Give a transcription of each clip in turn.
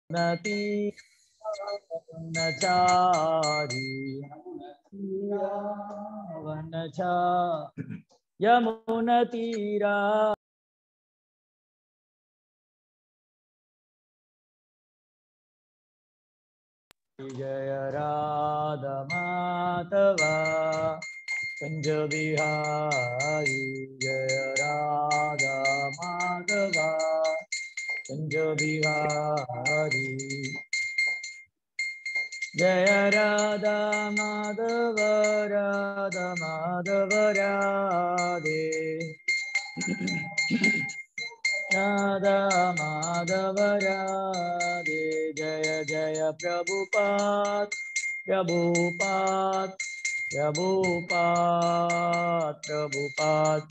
नती वनचारी वनचा यमुनतीरा जय राधा माधवा कुंज बिहारी जय राधा माधवा कुंज बिहारी जय राधा माधव राधा माधव राधे राधा माधव राधे जय जय प्रभुपाद प्रभुपाद प्रभुपाद प्रभुपाद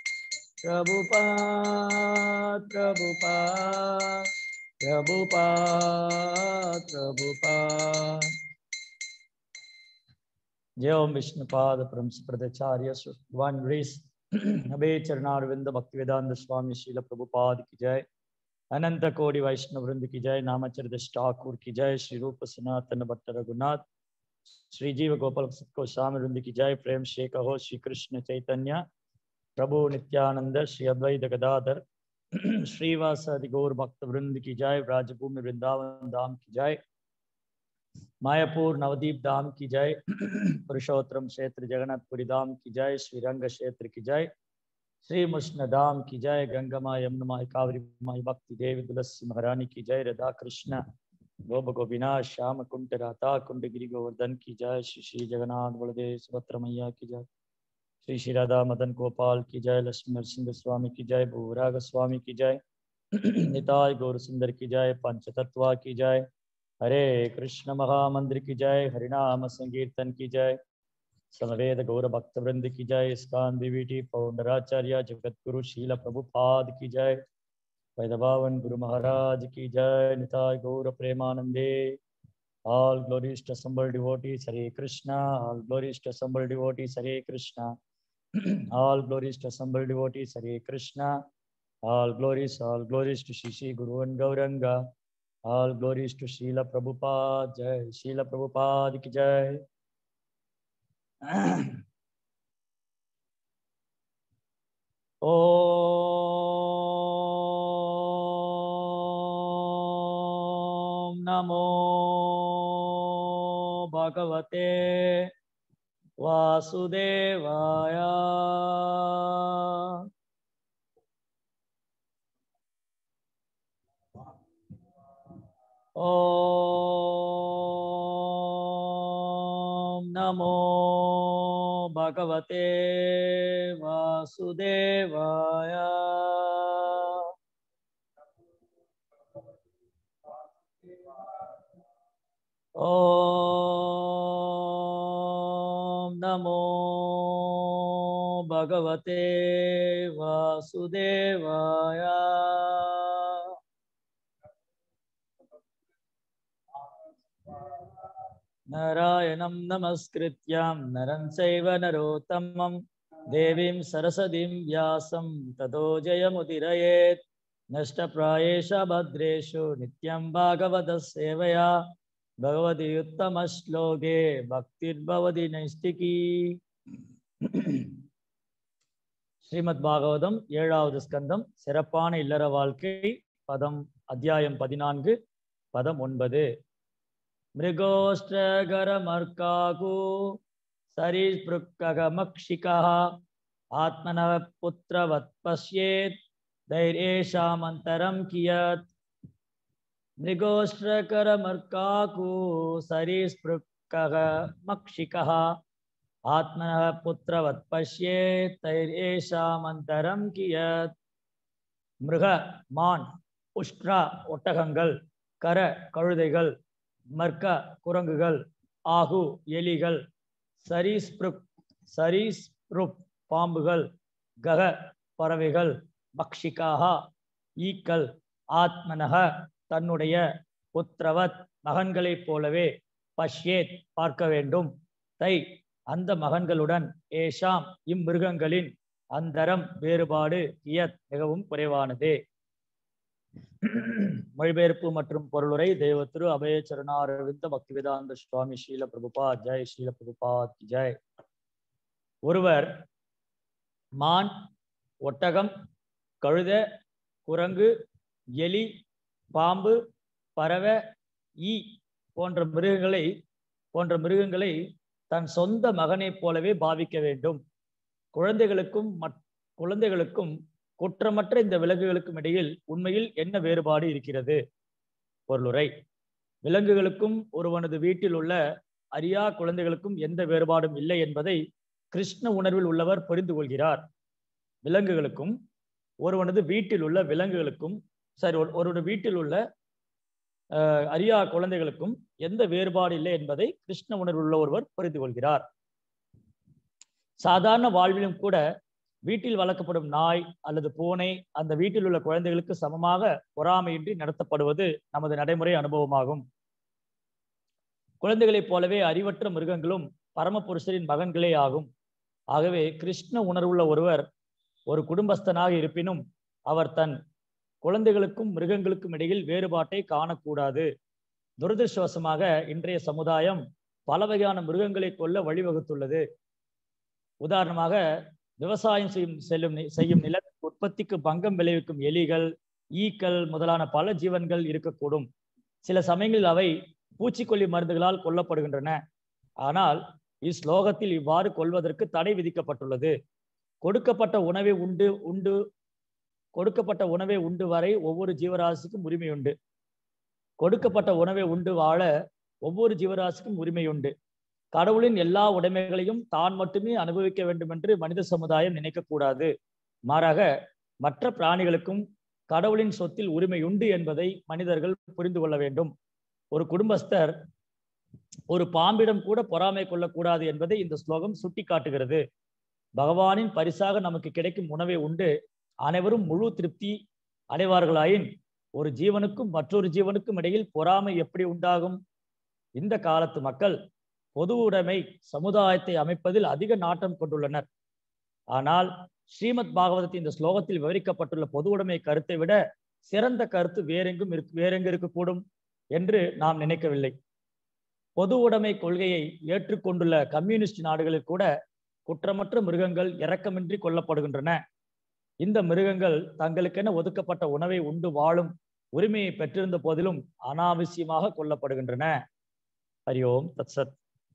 प्रभुपाद प्रभुपाद प्रभुपाद प्रभुपाद जय ओम विष्णुपाद परम प्रदाचार्य भगवान ग्रेस अबे चरणारविंद भक्तिवेदांत स्वामी शील प्रभुपाद की जय अनंत कोटि वैष्णव वृंद की जय नामचरित ठाकुर की जय श्री रूप सनातन भट्ट रघुनाथ श्री जीव गोपाल गोस्वामी वृंद की जय प्रेम शेख हो श्री कृष्ण चैतन्य प्रभु नित्यानंद श्री अद्वैत गदाधर श्रीवास गौर भक्त वृंद की जय राजभूमि वृंदावन धाम की जय मायापुर नवदीप धाम की जय पुरुषोत्तम क्षेत्र जगन्नाथपुरी धाम की जय श्री रंग क्षेत्र की जय श्री मुष्ण धाम की जय गंगमा यमुनमाय कावरी माई भक्ति देवी तुलसी महारानी की जय राधा कृष्ण गोप गोपीनाथ श्याम कुंट राधा कुंड गिरी गोवर्धन की जय श्री श्री जगन्नाथ बलदेव सुभद्र मैया की जय श्री श्री राधा मदन गोपाल की जय लक्ष्मी नरसिंह स्वामी की जय भूराग स्वामी की जय निताय गौर सुंदर की जय पंचतत्वा की जय हरे कृष्ण महामंदिर की जय हरिनाम संकीर्तन की जय समवेद गौर भक्त वृंद की जय स्कान बीवीटी पौंडराचार्य जगत गुरु शील प्रभुपाद की जय वैदभावन गुरु महाराज की जय निताय गौर प्रेमानंदे All glories to assembled devotees, Hare Krishna. All glories to assembled devotees, Hare Krishna. all glories to assembled devotees, Hare Krishna. All glories, all glories to Shishi Guru and Gauranga. All glories to Srila Prabhupada. Jai Srila Prabhupada ki jai. Om Namo Bhagavate Vasudevaya. Om Namo Bhagavate Vasudevaya. Om Namo Bhagavate Vasudevaya. नारायणं नमस्कृत्यां नरं चैव नरोत्तमं देवीं सरस्वतीं व्यासं ततो जयमुदिरयेत् नष्टप्रायेष भद्रेषु नित्यं भागवतः सेवया भगवति उत्तमश्लोके भक्तिर्भवति नैष्टिकी ஸ்ரீமத் பாகவதம் ஏழாவது ஸ்கந்தம் சிறப்பான இல்லற வாழ்க்கை பதம் அத்தியாயம் பதினான்கு பதம் ஒன்பது मृगोष्ट्रगरमर्काकु सरीसृक्कगमक्षिकः आत्मनः पुत्रवत् पश्येत् धैर्येषामन्तरं कियत् मृगोष्ट्रकरमर्काकु सरीसृक्कः मक्षिकः आत्मनः पुत्रवत् पश्येत् तैर्येषामन्तरं कियत् மிருக மான் உஷ்ட்ரா ஒட்டகங்கள் கர கழுதைகள் மர்க்க குரங்குகள் ஆகு எலிகள் சரீஸ்பிருக் சரீஸ்ருப் பாம்புகள் கக பறவைகள் பக்ஷிகாக ஈக்கள் ஆத்மனக தன்னுடைய புத்திரவத் மகன்களைப் போலவே பஷ்யேத் பார்க்க வேண்டும் தை அந்த மகன்களுடன் ஏஷாம் இம்மிருகங்களின் அந்தரம் வேறுபாடு கியத் மிகவும் குறைவானதே மொழிபெயர்ப்பு மற்றும் பொருளுரை தேவ திரு அபய சரணாரவிந்த பக்திவேதாந்த சுவாமி ஸ்ரீல பிரபுபா ஜெய் ஸ்ரீல பிரபுபா ஜெய் ஒருவர் மான் ஒட்டகம் கழுத குரங்கு எலி பாம்பு பறவை ஈ போன்ற மிருகங்களை போன்ற மிருகங்களை தன் சொந்த மகனைப் போலவே பாவிக்க வேண்டும் குழந்தைகளுக்கும் குழந்தைகளுக்கும் குற்றமற்ற இந்த விலங்குகளுக்கும் இடையில் உண்மையில் என்ன வேறுபாடு இருக்கிறது பொருளுரை விலங்குகளுக்கும் ஒருவனது வீட்டில் உள்ள அரியா குழந்தைகளுக்கும் எந்த வேறுபாடும் இல்லை என்பதை கிருஷ்ண உணர்வில் உள்ளவர் புரிந்து கொள்கிறார் விலங்குகளுக்கும் ஒருவனது வீட்டில் உள்ள விலங்குகளுக்கும் சரி ஒருவனது வீட்டில் உள்ள அரியா குழந்தைகளுக்கும் எந்த வேறுபாடு இல்லை என்பதை கிருஷ்ண உணர்வு உள்ள ஒருவர் புரிந்து கொள்கிறார் சாதாரண வாழ்விலும் கூட வீட்டில் வளர்க்கப்படும் நாய் அல்லது பூனை அந்த வீட்டில் உள்ள குழந்தைகளுக்கு சமமாக பொறாமையின்றி நடத்தப்படுவது நமது நடைமுறை அனுபவமாகும் குழந்தைகளைப் போலவே அறிவற்ற மிருகங்களும் பரமபுருஷரின் மகன்களே ஆகும் ஆகவே கிருஷ்ண உணர்வுள்ள ஒருவர் ஒரு குடும்பஸ்தனாக இருப்பினும் அவர் தன் குழந்தைகளுக்கும் மிருகங்களுக்கும் இடையில் வேறுபாட்டை காணக்கூடாது துரதிருஷ்டவசமாக இன்றைய சமுதாயம் பல வகையான மிருகங்களை கொல்ல வழிவகுத்துள்ளது உதாரணமாக விவசாயம் செய்யும் செல்லும் செய்யும் நில உற்பத்திக்கு பங்கம் விளைவிக்கும் எலிகள் ஈக்கள் முதலான பல ஜீவன்கள் இருக்கக்கூடும் சில சமயங்களில் அவை பூச்சிக்கொல்லி மருந்துகளால் கொல்லப்படுகின்றன ஆனால் இஸ்லோகத்தில் இவ்வாறு கொள்வதற்கு தடை விதிக்கப்பட்டுள்ளது கொடுக்கப்பட்ட உணவை உண்டு உண்டு கொடுக்கப்பட்ட உணவை உண்டு வரை ஒவ்வொரு ஜீவராசிக்கும் உரிமை உண்டு கொடுக்கப்பட்ட உணவை உண்டு வாழ ஒவ்வொரு ஜீவராசிக்கும் உரிமை உண்டு கடவுளின் எல்லா உடைமைகளையும் தான் மட்டுமே அனுபவிக்க வேண்டும் என்று மனித சமுதாயம் நினைக்கக்கூடாது மாறாக மற்ற பிராணிகளுக்கும் கடவுளின் சொத்தில் உரிமை உண்டு என்பதை மனிதர்கள் புரிந்து கொள்ள வேண்டும் ஒரு குடும்பஸ்தர் ஒரு பாம்பிடம் கூட பொறாமை கொள்ளக்கூடாது என்பதை இந்த ஸ்லோகம் சுட்டி காட்டுகிறது பகவானின் பரிசாக நமக்கு கிடைக்கும் உணவை உண்டு அனைவரும் முழு திருப்தி அடைவார்களாயின் ஒரு ஜீவனுக்கும் மற்றொரு ஜீவனுக்கும் இடையில் பொறாமை எப்படி உண்டாகும் இந்த காலத்து மக்கள் பொது உடைமை சமுதாயத்தை அமைப்பதில் அதிக நாட்டம் கொண்டுள்ளனர் ஆனால் ஸ்ரீமத் பாகவதத்தின் இந்த ஸ்லோகத்தில் விவரிக்கப்பட்டுள்ள பொது உடைமை கருத்தை விட சிறந்த கருத்து வேறெங்கும் இருக்கு வேறெங்கு இருக்கக்கூடும் என்று நாம் நினைக்கவில்லை பொது உடைமை கொள்கையை ஏற்றுக்கொண்டுள்ள கம்யூனிஸ்ட் நாடுகளில் கூட குற்றமற்ற மிருகங்கள் இரக்கமின்றி கொல்லப்படுகின்றன இந்த மிருகங்கள் தங்களுக்கென ஒதுக்கப்பட்ட உணவை உண்டு வாழும் உரிமையை பெற்றிருந்த போதிலும் அனாவசியமாக கொல்லப்படுகின்றன ஹரி ஓம் தத் சத்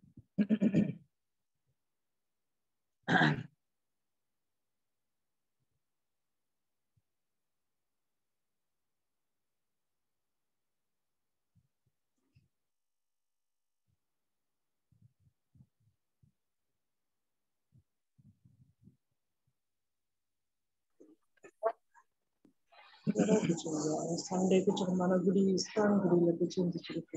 संडे को जो हमारा गुड़ी स्थान गुड़ी लगे चेंज करके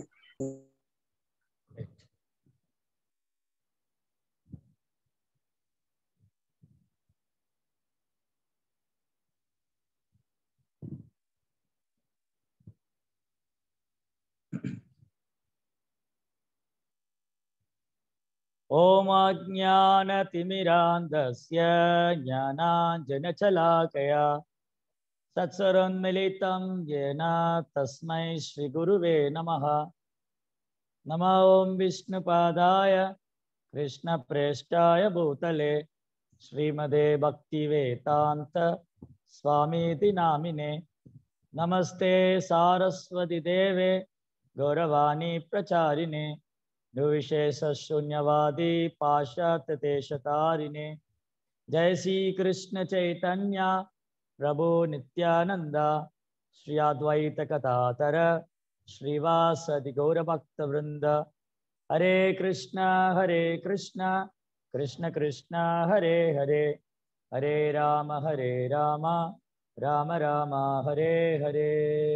ॐ अज्ञानतिमिरान्धस्य ज्ञानाञ्जनशलाकया तत्सरोन्मिलितं येन तस्मै श्रीगुरुवे नमः नमो ॐ विष्णुपादाय कृष्णप्रेष्ठाय भूतले श्रीमदे भक्तिवेदान्त स्वामीति नामिने नमस्ते सारस्वती देवे गौरवाणी प्रचारिणे निर्विशेषशून्यवादी पाश्चात्यदेशतारिणे जय श्री कृष्ण चैतन्य प्रभु नित्यानंद श्री अद्वैत कथातर श्रीवासदि गौरभक्त वृंद हरे कृष्ण हरे कृष्ण कृष्ण कृष्ण हरे हरे हरे राम हरे राम राम राम हरे हरे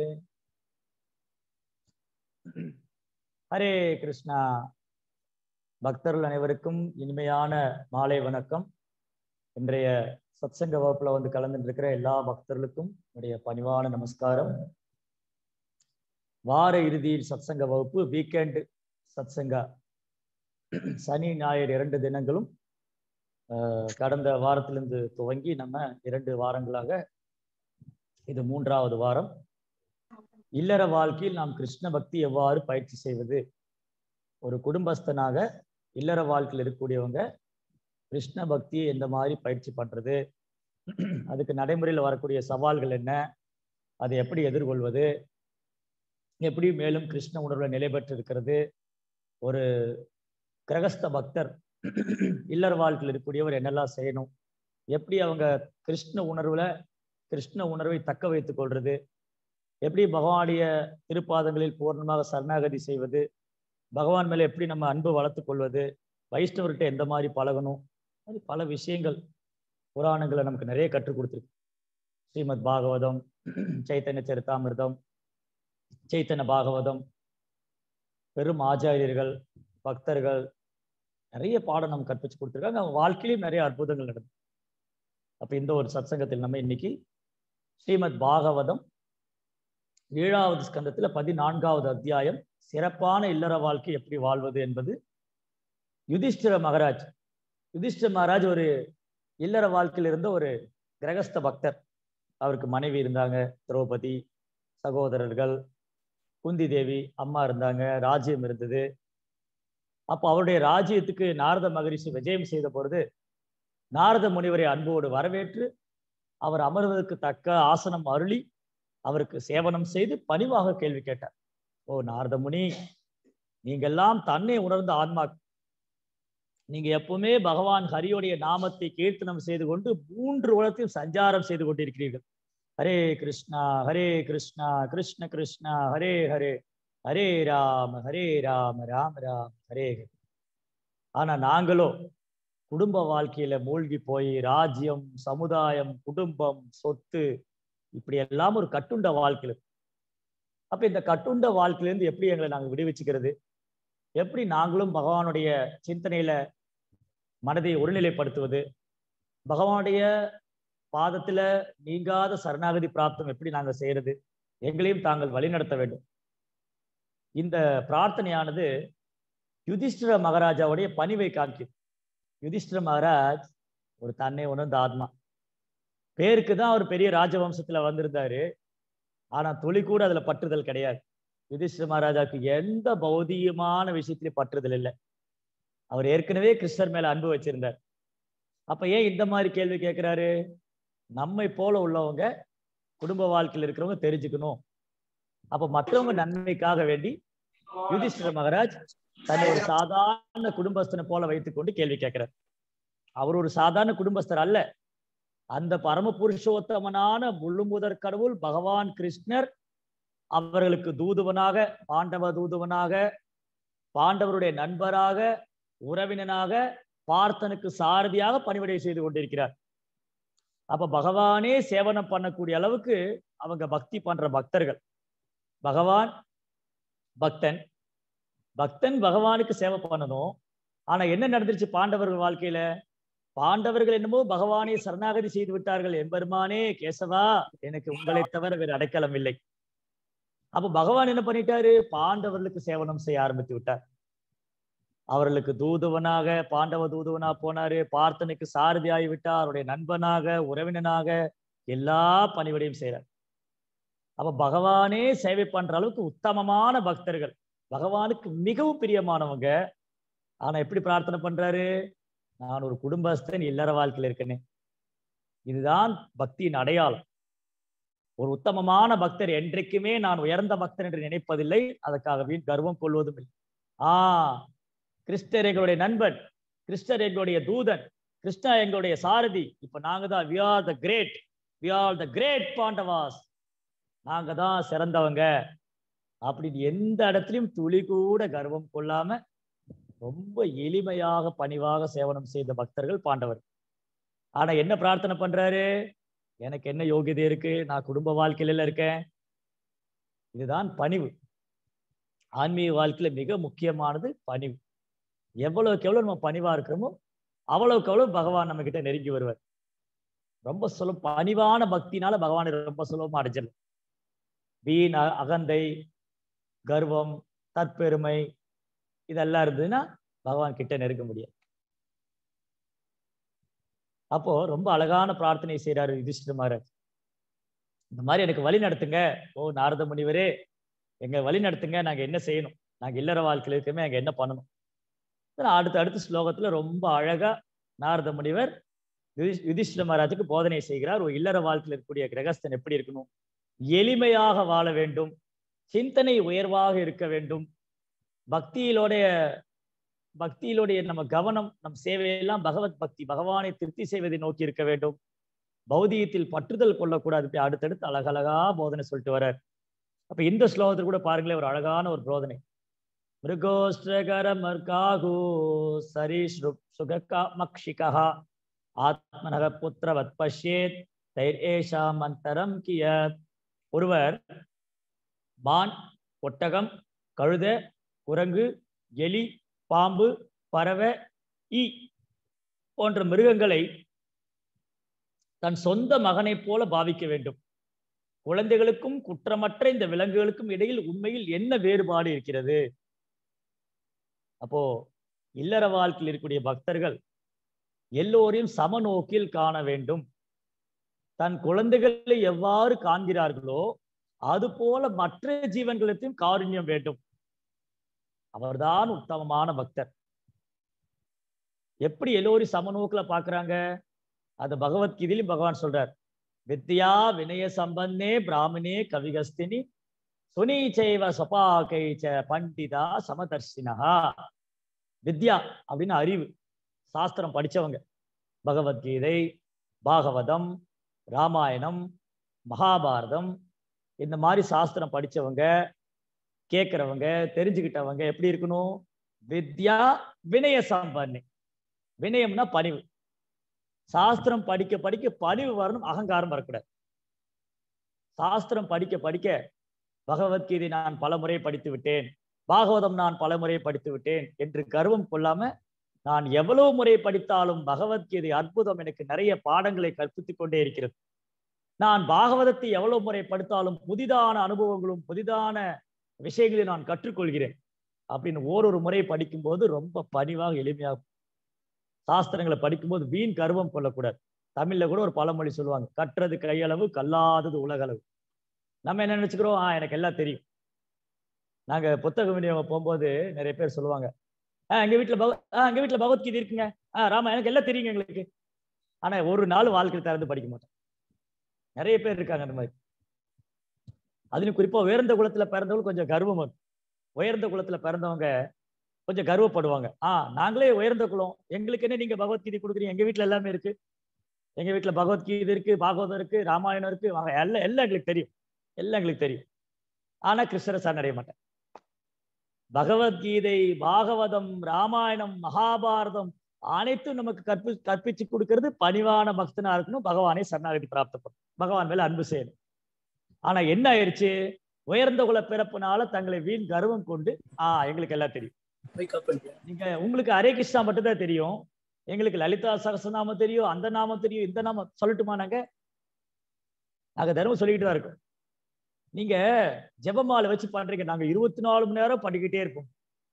ஹரே கிருஷ்ணா பக்தர்கள் அனைவருக்கும் இனிமையான மாலை வணக்கம் இன்றைய சத்சங்க வகுப்புல வந்து கலந்துட்டு இருக்கிற எல்லா பக்தர்களுக்கும் என்னுடைய பணிவான நமஸ்காரம் வார இறுதியில் சத்சங்க வகுப்பு வீக்கெண்ட் சத்சங்கா சனி ஞாயிறு இரண்டு தினங்களும் கடந்த வாரத்திலிருந்து துவங்கி நம்ம இரண்டு வாரங்களாக இது மூன்றாவது வாரம் இல்லற வாழ்க்கையில் நாம் கிருஷ்ண பக்தி எவ்வாறு பயிற்சி செய்வது ஒரு குடும்பஸ்தனாக இல்லற வாழ்க்கையில் இருக்கக்கூடியவங்க கிருஷ்ண பக்தியை எந்த மாதிரி பயிற்சி பண்றது அதுக்கு நடைமுறையில் வரக்கூடிய சவால்கள் என்ன அதை எப்படி எதிர்கொள்வது எப்படி மேலும் கிருஷ்ண உணர்வுல நிலை பெற்று இருக்கிறது ஒரு கிரகஸ்த பக்தர் இல்லற வாழ்க்கையில் இருக்கக்கூடியவர் என்னெல்லாம் செய்யணும் எப்படி அவங்க கிருஷ்ண உணர்வுல கிருஷ்ண உணர்வை தக்க வைத்துக் கொள்றது எப்படி பகவானுடைய திருப்பாதங்களில் பூர்ணமாக சரணாகதி செய்வது பகவான் மேல எப்படி நம்ம அன்பு வளர்த்து கொள்வது வைஷ்ணவர்கிட்ட எந்த மாதிரி பழகணும் அது பல விஷயங்கள் புராணங்களை நமக்கு நிறைய கற்றுக் கொடுத்துருக்கு ஸ்ரீமத் பாகவதம் சைத்தன்ய சரித்தாமிர்தம் சைத்தன்ய பாகவதம் பெரும் ஆச்சாரியர்கள் பக்தர்கள் நிறைய பாடம் நம்ம கற்பிச்சு கொடுத்துருக்காங்க அவங்க வாழ்க்கையிலும் நிறைய அற்புதங்கள் நடந்தது அப்ப இந்த ஒரு சத்சங்கத்தில் நம்ம இன்னைக்கு ஸ்ரீமத் பாகவதம் ஏழாவது ஸ்கந்தத்துல பதினான்காவது அத்தியாயம் சிறப்பான இல்லற வாழ்க்கை எப்படி வாழ்வது என்பது யுதிஷ்டிர மகாராஜ் யுதிஷ்டிர மகாராஜ் ஒரு இல்லற வாழ்க்கையில் இருந்த ஒரு கிரகஸ்த பக்தர் அவருக்கு மனைவி இருந்தாங்க திரௌபதி சகோதரர்கள் குந்தி தேவி அம்மா இருந்தாங்க ராஜ்யம் இருந்தது அப்போ அவருடைய ராஜ்யத்துக்கு நாரத மகரிஷி விஜயம் செய்த பொழுது நாரத முனிவரை அன்போடு வரவேற்று அவர் அமர்வதற்கு தக்க ஆசனம் அருளி அவருக்கு சேவனம் செய்து பணிவாக கேள்வி கேட்டார் ஓ நாரத முனி நீங்கெல்லாம் தன்னை உணர்ந்த ஆன்மா நீங்க எப்பவுமே பகவான் ஹரியோடைய நாமத்தை கீர்த்தனம் செய்து கொண்டு மூன்று உலகத்தில் சஞ்சாரம் செய்து கொண்டிருக்கிறீர்கள் ஹரே கிருஷ்ணா ஹரே கிருஷ்ணா கிருஷ்ண கிருஷ்ணா ஹரே ஹரே ஹரே ராம ஹரே ராம ராம ராம ஹரே ஹரே ஆனா நாங்களோ குடும்ப வாழ்க்கையில மூழ்கி போய் ராஜ்யம் சமுதாயம் குடும்பம் சொத்து இப்படி எல்லாம் ஒரு கட்டுண்ட வாழ்க்கையில அப்ப இந்த கட்டுண்ட வாழ்க்கையிலேருந்து எப்படி எங்களை நாங்க விடுவிச்சுக்கிறது எப்படி நாங்களும் பகவானுடைய சிந்தனையில மனதை ஒருநிலைப்படுத்துவது பகவானுடைய பாதத்துல நீங்காத சரணாகதி பிராப்தம் எப்படி நாங்க செய்யறது எங்களையும் தாங்கள் வழிநடத்த வேண்டும் இந்த பிரார்த்தனையானது யுதிஷ்டிர மகாராஜாவுடைய பணிவை காண்கிறது யுதிஷ்டிர மகாராஜ் ஒரு தன்னை உணர்ந்த ஆத்மா பேருக்கு தான் அவர் பெரிய ராஜவம்சத்துல வந்திருந்தாரு ஆனா துளி கூட அதுல பற்றுதல் கிடையாது யுதிஷ்டிர மகாராஜாவுக்கு எந்த பௌதிகமான விஷயத்திலயும் பற்றுதல் இல்லை அவர் ஏற்கனவே கிருஷ்ணர் மேல அன்பு வச்சிருந்தார் அப்ப ஏன் இந்த மாதிரி கேள்வி கேட்கிறாரு நம்மை போல உள்ளவங்க குடும்ப வாழ்க்கையில் இருக்கிறவங்க தெரிஞ்சுக்கணும் அப்ப மற்றவங்க நன்மைக்காக வேண்டி யுதிஷ்டிர மகாராஜ் தன்னை ஒரு சாதாரண குடும்பஸ்தனை போல வைத்துக்கொண்டு கேள்வி கேட்கிறார் அவர் ஒரு சாதாரண குடும்பஸ்தர் அல்ல அந்த பரம புருஷோத்தமனான முழுமுதற் கடவுள் பகவான் கிருஷ்ணர் அவர்களுக்கு தூதுவனாக பாண்டவ தூதுவனாக பாண்டவருடைய நண்பராக உறவினனாக பார்த்தனுக்கு சாரதியாக பணிவிடை செய்து கொண்டிருக்கிறார் அப்ப பகவானே சேவனம் பண்ணக்கூடிய அளவுக்கு அவங்க பக்தி பண்ற பக்தர்கள் பகவான் பக்தன் பக்தன் பகவானுக்கு சேவை பண்ணணும் ஆனா என்ன நடந்துருச்சு பாண்டவர்கள் வாழ்க்கையில பாண்டவர்கள் என்னமோ பகவானை சரணாகதி செய்து விட்டார்கள் எம்பெருமானே கேசவா எனக்கு உங்களை தவிர வேறு அடைக்கலம் இல்லை அப்ப பகவான் என்ன பண்ணிட்டாரு பாண்டவர்களுக்கு சேவனம் செய்ய ஆரம்பித்து விட்டார் அவர்களுக்கு தூதுவனாக பாண்டவ தூதுவனா போனாரு பார்த்தனுக்கு சாரதி ஆகிவிட்டார் அவருடைய நண்பனாக உறவினனாக எல்லா பணிவிடையும் செய்யறார் அப்ப பகவானே சேவை பண்ற அளவுக்கு உத்தமமான பக்தர்கள் பகவானுக்கு மிகவும் பிரியமானவங்க ஆனா எப்படி பிரார்த்தனை பண்றாரு நான் ஒரு குடும்பஸ்தன் இல்லற வாழ்க்கையில் இருக்கேனே இதுதான் பக்தியின் அடையாளம் ஒரு உத்தமமான பக்தர் என்றைக்குமே நான் உயர்ந்த பக்தன் என்று நினைப்பதில்லை அதற்காக வீண் கர்வம் கொள்வதும் இல்லை ஆ கிறிஸ்டர் எங்களுடைய நண்பன் கிறிஸ்டர் எங்களுடைய தூதன் கிருஷ்ணா எங்களுடைய சாரதி இப்ப நாங்க தான் we are the great we are the great Pandavas நாங்க தான் சிறந்தவங்க அப்படின்னு எந்த இடத்துலயும் துளி கூட கர்வம் கொள்ளாம ரொம்ப எளிமையாக பணிவாக சேவனம் செய்த பக்தர்கள் பாண்டவர் ஆனா என்ன பிரார்த்தனை பண்றாரு எனக்கு என்ன யோகியதை இருக்கு நான் குடும்ப வாழ்க்கையில இருக்கேன் இதுதான் பணிவு ஆன்மீக வாழ்க்கையில மிக முக்கியமானது பணிவு எவ்வளவுக்கு எவ்வளவு நம்ம பணிவா இருக்கிறோமோ அவ்வளவுக்கு அவ்வளவு பகவான் நம்ம கிட்ட நெருங்கி வருவார் ரொம்ப சுலம் பணிவான பக்தினால பகவானை ரொம்ப சுலபமா அடைஞ்சிடலாம் வீண் அ- அகந்தை கர்வம் தற்பெருமை இதெல்லாம் இருந்ததுன்னா பகவான் கிட்ட நெருங்க முடியாது அப்போ ரொம்ப அழகான பிரார்த்தனை செய்யறாரு யுதிஷ்டிர மகாராஜ் இந்த மாதிரி எனக்கு வழி நடத்துங்க ஓ நாரத முனிவரே எங்க வழி நடத்துங்க நாங்க என்ன செய்யணும் நாங்க இல்லற வாழ்க்கையில இருக்கமே நாங்க என்ன பண்ணணும் அடுத்த அடுத்த ஸ்லோகத்துல ரொம்ப அழகா நாரத முனிவர் யுதி- யுதிஷ்டிர மகாராஜுக்கு போதனை செய்கிறார் ஒரு இல்லற வாழ்க்கையில் இருக்கக்கூடிய கிரகஸ்தன் எப்படி இருக்கணும் எளிமையாக வாழ வேண்டும் சிந்தனை உயர்வாக இருக்க வேண்டும் பக்தியிலோடைய பக்தியிலுடைய நம்ம கவனம் நம் சேவையெல்லாம் பகவத் பக்தி பகவானை திருப்தி செய்வதை நோக்கி இருக்க வேண்டும் பௌதிகத்தில் பற்றுதல் கொள்ளக்கூடாது இப்படி அடுத்தடுத்து அழகழகா போதனை சொல்லிட்டு வர்றார் அப்ப இந்த ஸ்லோகத்தில் கூட பாருங்களேன் ஒரு அழகான ஒரு போதனை மிருகோஷ்டகர மர்காகு சரிஸ்ரு சுககா மக்ஷிகா ஆத்மனக புத்திரவத் பஷ்யேத் தைர் ஏஷாம் அந்தரம் கியத் ஒருவர் மான் ஒட்டகம் கழுத குரங்கு எலி பாம்பு பறவை ஈ போன்ற மிருகங்களை தன் சொந்த மகனைப் போல பாவிக்க வேண்டும் குழந்தைகளுக்கும் குற்றமற்ற இந்த விலங்குகளுக்கும் இடையில் உண்மையில் என்ன வேறுபாடு இருக்கிறது அப்போ இல்லற வாழ்க்கையில் இருக்கக்கூடிய பக்தர்கள் எல்லோரையும் சமநோக்கில் காண வேண்டும் தன் குழந்தைகளை எவ்வாறு காண்கிறார்களோ அது போல மற்ற ஜீவன்களுக்கும் காருண்யம் வேண்டும் அவர்தான் உத்தமமான பக்தர் எப்படி எல்லோரும் சமநோக்கில் பார்க்கறாங்க அது பகவத்கீதையிலும் பகவான் சொல்றார் வித்யா வினய சம்பந்தே பிராமணே கவிகஸ்தினி சுனீச்சைவ சொபாகைச்ச பண்டிதா சமதர்ஷினஹா வித்யா அப்படின்னு அறிவு சாஸ்திரம் படிச்சவங்க பகவத்கீதை பாகவதம் ராமாயணம் மகாபாரதம் இந்த மாதிரி சாஸ்திரம் படிச்சவங்க கேட்கிறவங்க தெரிஞ்சுக்கிட்டவங்க எப்படி இருக்கணும் வித்யா வினய சம்பன்னி வினயம்னா பணிவு சாஸ்திரம் படிக்க படிக்க பணிவு வரணும் அகங்காரம் வரக்கூடாது சாஸ்திரம் படிக்க படிக்க பகவத்கீதை நான் பல முறை படித்து விட்டேன் பாகவதம் நான் பல முறை படித்து விட்டேன் என்று கர்வம் கொள்ளாம நான் எவ்வளவு முறை படித்தாலும் பகவத்கீதை அற்புதம் எனக்கு நிறைய பாடங்களை கற்பித்துக் கொண்டே இருக்கிறது நான் பாகவதத்தை எவ்வளவு முறை படித்தாலும் புதிதான அனுபவங்களும் புதிதான விஷயங்களை நான் கற்றுக்கொள்கிறேன் அப்படின்னு ஓரொரு முறை படிக்கும்போது ரொம்ப பணிவாக எளிமையாக சாஸ்திரங்களை படிக்கும்போது வீண் கர்வம் கொள்ளக்கூடாது தமிழ்ல கூட ஒரு பழமொழி சொல்லுவாங்க கற்றது கையளவு கல்லாதது உலகளவு நம்ம என்ன நினைச்சுக்கிறோம் ஆஹ் எனக்கு எல்லாம் தெரியும் நாங்க புத்தக விநியோகம் போகும்போது நிறைய பேர் சொல்லுவாங்க ஆஹ் எங்க வீட்டுல பக ஆஹ் எங்க வீட்டுல பகவத்கீதை இருக்குங்க ஆஹ் ராமா எனக்கு எல்லாம் தெரியுங்க எங்களுக்கு ஆனா ஒரு நாள் வாழ்க்கை திறந்து படிக்க மாட்டோம் நிறைய பேர் இருக்காங்க அந்த மாதிரி அதுலயும் குறிப்பா உயர்ந்த குலத்துல பிறந்தவங்க கொஞ்சம் கர்வம் வரும் உயர்ந்த குலத்துல பிறந்தவங்க கொஞ்சம் கர்வப்படுவாங்க ஆஹ் நாங்களே உயர்ந்த குலம் எங்களுக்கு என்ன நீங்க பகவத்கீதை கொடுக்குறீங்க எங்க வீட்டுல எல்லாமே இருக்கு எங்க வீட்டுல பகவத்கீதை இருக்கு பாகவதம் இருக்கு ராமாயணம் இருக்கு வாங்க எல்லாம் எல்லாம் எங்களுக்கு தெரியும் எல்லாம் எங்களுக்கு தெரியும் ஆனா கிருஷ்ணரை சரணடைய மாட்டேன் பகவத்கீதை பாகவதம் ராமாயணம் மகாபாரதம் அனைத்தும் நமக்கு கற்பி கற்பிச்சு கொடுக்கிறது பணிவான பக்தனா இருக்கணும் பகவானை சரணாகதி பிராப்தப்படும் பகவான் மேல அன்பு செய்யணும் ஆனா என்ன ஆயிடுச்சு உயர்ந்த குல பிறப்புனால தங்களை வீண் கர்வம் கொண்டு ஆஹ் எங்களுக்கு எல்லாம் தெரியும் நீங்க உங்களுக்கு ஹரே கிருஷ்ணா மட்டும் தான் தெரியும் எங்களுக்கு லலிதா சகசநாமம் தெரியும் அந்த நாமம் தெரியும் இந்த நாமம் சொல்லட்டுமா நாங்க நாங்க தர்மம் சொல்லிக்கிட்டு தான் இருக்கோம் நீங்க ஜெபமாலை வச்சு பண்றீங்க நாங்க இருபத்தி நாலு மணி நேரம் பண்ணிக்கிட்டே இருப்போம்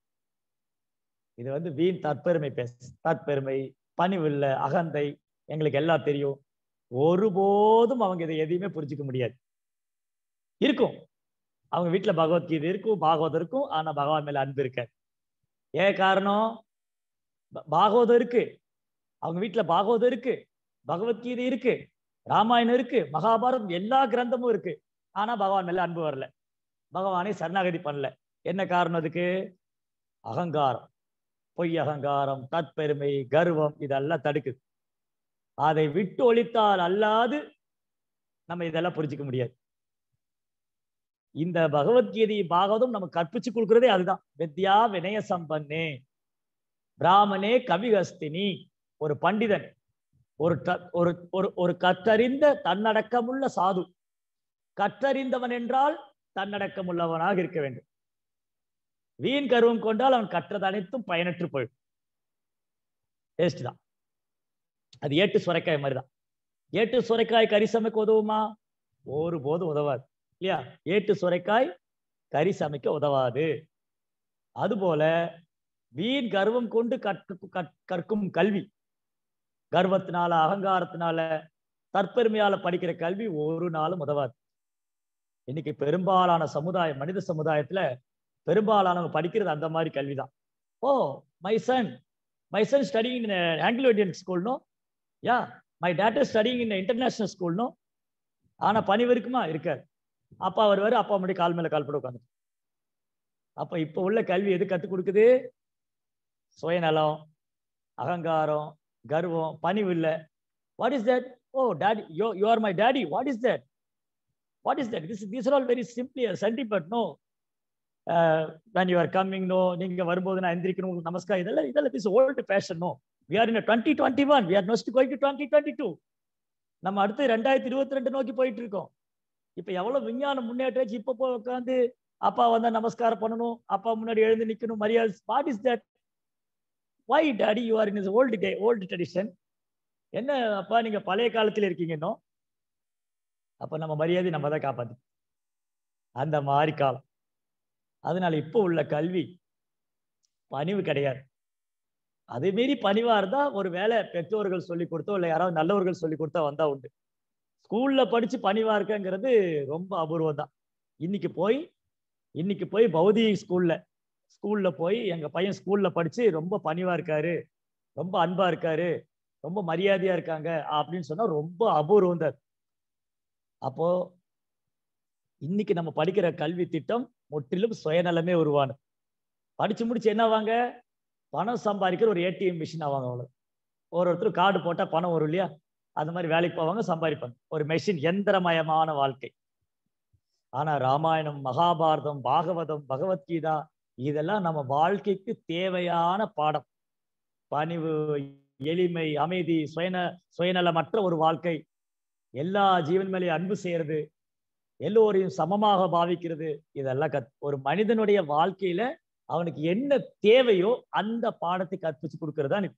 இது வந்து வீண் தற்பெருமை பேச தற்பெருமை பணிவில்ல அகந்தை எங்களுக்கு எல்லாம் தெரியும் ஒருபோதும் அவங்க இதை எதையுமே புரிஞ்சுக்க முடியாது இருக்கும் அவங்க வீட்டுல பகவத்கீதை இருக்கும் பாகவதம் இருக்கும் ஆனா பகவான் மேல அன்பு இருக்காது ஏன் காரணம் ப- பாகவதம் இருக்கு அவங்க வீட்டுல பாகவதம் இருக்கு பகவத்கீதை இருக்கு ராமாயணம் இருக்கு மகாபாரதம் எல்லா கிரந்தமும் இருக்கு ஆனா பகவான் மேல அன்பு வரல பகவானை சரணாகதி பண்ணல என்ன காரணம் அதுக்கு அகங்காரம் பொய் அகங்காரம் தற்பெருமை கர்வம் இதெல்லாம் தடுக்குது அதை விட்டு ஒழித்தால் அல்லாது நம்ம இதெல்லாம் புரிஞ்சுக்க முடியாது இந்த பகவத்கீதை பாகவதம் நம்ம கற்பிச்சு கொடுக்கிறதே அதுதான் வித்யா வினய சம்பன்னே பிராமணே கவிகஸ்தினி ஒரு பண்டிதன் ஒரு ட- ஒரு ஒரு ஒரு கற்றறிந்த தன்னடக்கமுள்ள சாது கற்றறிந்தவன் என்றால் தன்னடக்கம் உள்ளவனாக இருக்க வேண்டும் வீண் கருவம் கொண்டால் அவன் கற்றது அனைத்தும் பயனற்று போயிடும் வேஸ்ட் தான் அது ஏட்டு சுரைக்காய் மாதிரிதான் ஏட்டு சுரைக்காய் கறி சமைக்க உதவுமா ஒருபோதும் உதவாது இல்லையா ஏட்டு சுரைக்காய் கறி சமைக்க உதவாது அதுபோல வீண் கர்வம் கொண்டு கற்று கற்- கற்கும் கல்வி கர்வத்தினால அகங்காரத்தினால தற்பெருமையால படிக்கிற கல்வி ஒரு நாளும் உதவாது இன்னைக்கு பெரும்பாலான சமுதாயம் மனித சமுதாயத்துல பெரும்பாலானவங்க படிக்கிறது அந்த மாதிரி கல்விதான் oh my son my son studying in Anglo Indian ஸ்கூல்னோ yeah my daughter studying in international ஸ்கூல்னோ ஆனா பணிவு இருக்குமா இருக்காது அப்பா வருவாரு அப்பா முன்னாடி கால் மேல கால் போட உட்காந்து அப்ப இப்ப உள்ள கல்வி எது கத்துக் கொடுக்குது சுயநலம் அகங்காரம் கர்வம் பணிவு இல்லை what is that oh daddy yo you are my daddy what is that what is that this these are all very simply sentiment no when you are coming no நீங்க வரும்போது நான் எந்திரிக்கணும் உங்களுக்கு நமஸ்காரம் இதெல்லாம் இதெல்லாம் this old fashion no we are in twenty twenty one we are நோஸ்ட் going to twenty twenty two நம்ம அடுத்து ரெண்டாயிரத்தி இருபத்தி ரெண்டு நோக்கி போயிட்டு இருக்கோம் இப்ப எவ்வளவு விஞ்ஞானம் முன்னேற்றம் இப்ப போய் உட்காந்து அப்பா வந்தா நமஸ்காரம் பண்ணணும் அப்பா முன்னாடி எழுந்து நிக்கணும் மரியாதை what is that why daddy you are in is old day old tradition என்ன அப்பா நீங்க பழைய காலத்துல இருக்கீங்க இன்னும் அப்ப நம்ம மரியாதை நம்ம தான் காப்பாத்து அந்த மாதிரி காலம் அதனால இப்போ உள்ள கல்வி பணிவு கிடையாது அதே மீறி பணிவா இருந்தா ஒரு வேலை பெற்றோர்கள் சொல்லி கொடுத்தோ இல்லை யாராவது நல்லவர்கள் சொல்லி கொடுத்தா வந்தா உண்டு ஸ்கூல்ல படிச்சு பணிவா இருக்கங்கிறது ரொம்ப அபூர்வம் தான் இன்னைக்கு போய் இன்னைக்கு போய் பௌதிக ஸ்கூல்ல ஸ்கூல்ல போய் எங்க பையன் ஸ்கூல்ல படிச்சு ரொம்ப பணிவா இருக்காரு ரொம்ப அன்பா இருக்காரு ரொம்ப மரியாதையா இருக்காங்க அப்படின்னு சொன்னா ரொம்ப அபூர்வம் தான் அப்போ இன்னைக்கு நம்ம படிக்கிற கல்வி திட்டம் முற்றிலும் சுயநலமே உருவானது படிச்சு முடிச்சு என்ன வாங்க பணம் சம்பாதிக்கிற ஒரு ஏடிஎம் மிஷின் ஆவாங்க அவ்வளவு ஒரு ஒருத்தர் கார்டு போட்டா பணம் வரும் இல்லையா அந்த மாதிரி வேலைக்கு போவாங்க சம்பாதிப்பாங்க ஒரு மெஷின் எந்திரமயமான வாழ்க்கை ஆனா ராமாயணம் மகாபாரதம் பாகவதம் பகவத்கீதா இதெல்லாம் நம்ம வாழ்க்கைக்கு தேவையான பாடம் பணிவு எளிமை அமைதி சுயன சுயநலமற்ற ஒரு வாழ்க்கை எல்லா ஜீவன் மேலேயும் அன்பு செய்யறது எல்லோரையும் சமமாக பாவிக்கிறது இதெல்லாம் கத் ஒரு மனிதனுடைய வாழ்க்கையில அவனுக்கு என்ன தேவையோ அந்த பாடத்தை கற்பிச்சு கொடுக்கறது தான்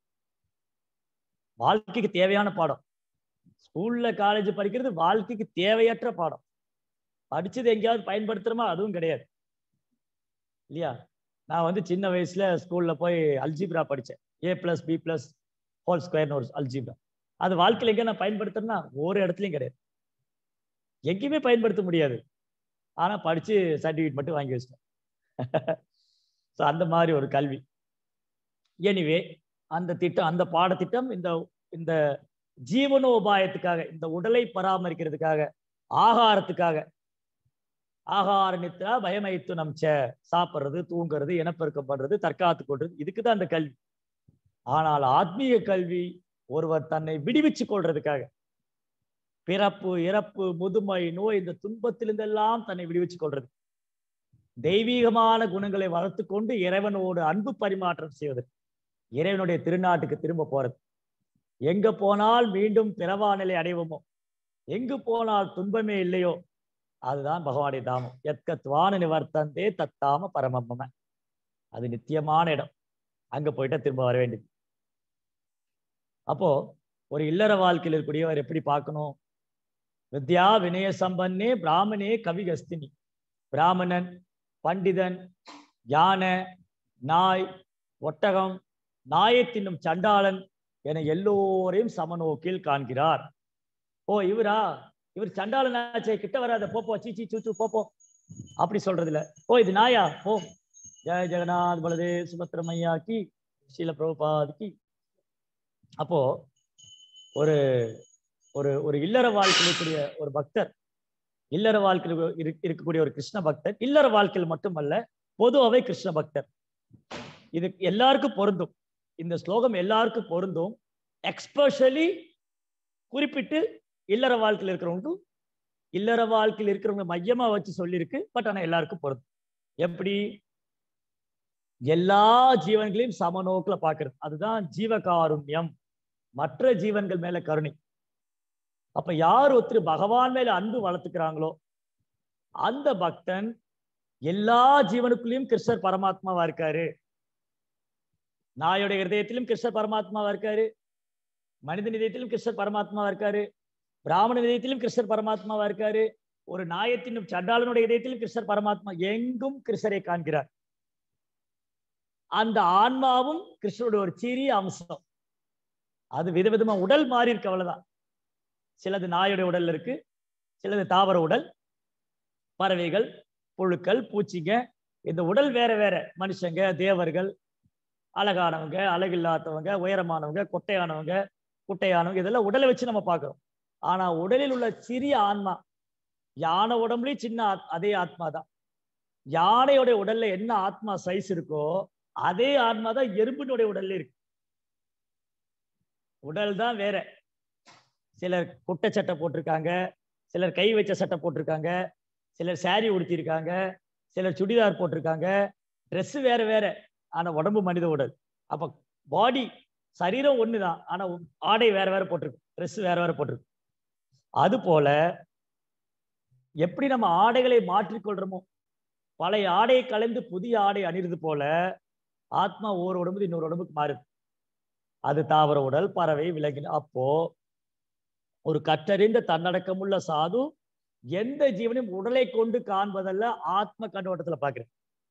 வாழ்க்கைக்கு தேவையான பாடம் ஸ்கூல்ல காலேஜ் படிக்கிறது வாழ்க்கைக்கு தேவையற்ற பாடம் படிச்சது எங்கேயாவது பயன்படுத்துறோமா அதுவும் கிடையாது இல்லையா நான் வந்து சின்ன வயசுல ஸ்கூல்ல போய் அல்ஜிப்ரா படித்தேன் A plus B plus whole ஸ்கொயர்னு ஒரு அல்ஜிப்ரா அது வாழ்க்கையில் எங்கே நான் பயன்படுத்துறேன்னா ஒரு இடத்துலையும் கிடையாது எங்கேயுமே பயன்படுத்த முடியாது ஆனால் படித்து சர்டிஃபிகேட் மட்டும் வாங்கி வச்சிட்டேன் ஸோ அந்த மாதிரி ஒரு கல்வி எனிவே அந்த திட்டம் அந்த பாடத்திட்டம் இந்த இந்த ஜீவனோபாயத்துக்காக இந்த உடலை பராமரிக்கிறதுக்காக ஆகாரத்துக்காக ஆகார நித்ரா பயமைத்து நம்ச சாப்பிட்றது தூங்குறது இனப்பெருக்கம் பண்றது தற்காத்து கொள்றது இதுக்கு தான் அந்த கல்வி ஆனால் ஆத்மீக கல்வி ஒருவர் தன்னை விடுவிச்சு கொள்றதுக்காக பிறப்பு இறப்பு முதுமை நோய் இந்த துன்பத்திலிருந்தெல்லாம் தன்னை விடுவிச்சு கொள்றது தெய்வீகமான குணங்களை வளர்த்து கொண்டு இறைவனோடு அன்பு பரிமாற்றம் செய்வது இறைவனுடைய திருநாட்டுக்கு திரும்ப போறது எங்க போனால் மீண்டும் பிறவா நிலை அடைவோமோ எங்கு போனால் துன்பமே இல்லையோ அதுதான் பகவானுடைய தாமம் எத்கத்வான நிவர்த்தந்தே தத்தாம பரமம்ம அது நித்தியமான இடம் அங்க போயிட்டா திரும்ப வர வேண்டியது அப்போ ஒரு இல்லற வாழ்க்கையில் இருக்கக்கூடியவர் எப்படி பார்க்கணும் வித்யா வினய சம்பன்னே பிராமணே கவிகஸ்தினி பிராமணன் பண்டிதன் யானை நாய் ஒட்டகம் நாயை தின்னும் சண்டாளன் என எல்லோரையும் சமநோக்கில் காண்கிறார் ஓ இவரா இவர் சண்டாளன் ஆச்சே கிட்ட வராத போப்போ சீச்சி சூச்சு போப்போ அப்படி சொல்றது இல்ல ஓ இது நாயா போ ஜெய ஜெகநாத் பலதே சுபத்திரமையா கி ஸ்ரீல பிரபுபாத் கி அப்போ ஒரு ஒரு ஒரு இல்லற வாழ்க்கையில் இருக்கக்கூடிய ஒரு பக்தர் இல்லற வாழ்க்கையில் இரு- இருக்கக்கூடிய ஒரு கிருஷ்ண பக்தர் இல்லற வாழ்க்கையில் மட்டுமல்ல பொதுவாகவே கிருஷ்ண பக்தர் இது எல்லாருக்கும் பொருந்தும் இந்த ஸ்லோகம் எல்லாருக்கும் பொருந்தும் எக்ஸ்பெஷலி குறிப்பிட்டு இல்லற வாழ்க்கையில் இருக்கிறவங்களுக்கும் இல்லற வாழ்க்கையில் இருக்கிறவங்க மையமா வச்சு சொல்லியிருக்கு பட் ஆனா எல்லாருக்கும் பொருந்தும் எப்படி எல்லா ஜீவன்களையும் சமநோக்கில் பார்க்கிறது அதுதான் ஜீவகாருண்யம் மற்ற ஜீவன்கள் மேல கருணை அப்ப யார் ஒருத்தர் பகவான் மேல அன்பு வளர்த்துக்கிறாங்களோ அந்த பக்தன் எல்லா ஜீவனுக்குள்ளேயும் கிருஷ்ணர் பரமாத்மாவா இருக்காரு நாயோட ஹிருதயத்திலும் கிருஷ்ணர் பரமாத்மாவா இருக்காரு மனித இதயத்திலும் கிருஷ்ணர் பரமாத்மாவா இருக்காரு பிராமண இதயத்திலும் கிருஷ்ணர் பரமாத்மாவா இருக்காரு ஒரு நாயத்தினும் சண்டாளனுடைய இதயத்திலும் கிருஷ்ணர் பரமாத்மா எங்கும் கிருஷ்ணரை காண்கிறார் அந்த ஆன்மாவும் கிருஷ்ணருடைய ஒரு சிறிய அம்சம் அது விதவிதமா உடல் மாறி இருக்கு அவ்வளவுதான் சிலது நாயுடைய உடல்ல இருக்கு சிலது தாவர உடல் பறவைகள் புழுக்கள் பூச்சிங்க இந்த உடல் வேற வேற மனுஷங்க தேவர்கள் அழகானவங்க அழகில்லாதவங்க உயரமானவங்க கொட்டையானவங்க குட்டையானவங்க இதெல்லாம் உடலை வச்சு நம்ம பார்க்கிறோம் ஆனா உடலில் உள்ள சிறிய ஆன்மா யானை உடம்புலயும் சின்ன ஆத்- அதே ஆத்மா தான் யானையோட உடல்ல என்ன ஆத்மா சைஸ் இருக்கோ அதே ஆத்மா தான் எறும்பினுடைய உடல்ல இருக்கு உடல் தான் வேற சிலர் குட்டை சட்டை போட்டிருக்காங்க சிலர் கை வச்ச சட்டை போட்டிருக்காங்க சிலர் saree உடுத்திருக்காங்க சிலர் சுடிதார் போட்டிருக்காங்க Dress வேற வேற ஆனா உடம்பு மனித உடல் அப்ப பாடி சரீரம் ஒண்ணுதான் ஆனா உ- ஆடை வேற வேற போட்டிருக்கு Dress வேற வேற போட்டிருக்கு அது போல எப்படி நம்ம ஆடைகளை மாற்றிக்கொள்றோமோ பழைய ஆடையை கலந்து புதிய ஆடை அணிறது போல ஆத்மா ஒரு உடம்பு இன்னொரு உடம்புக்கு மாறுது அது தாவர உடல் பறவை விலங்கின அப்போ ஒரு கற்றறிந்த தன்னடக்கமுள்ள சாது எந்த ஜீவனையும் உடலை கொண்டு காண்பதல்ல ஆத்ம கண்ணோட்டத்துல பாக்குறேன்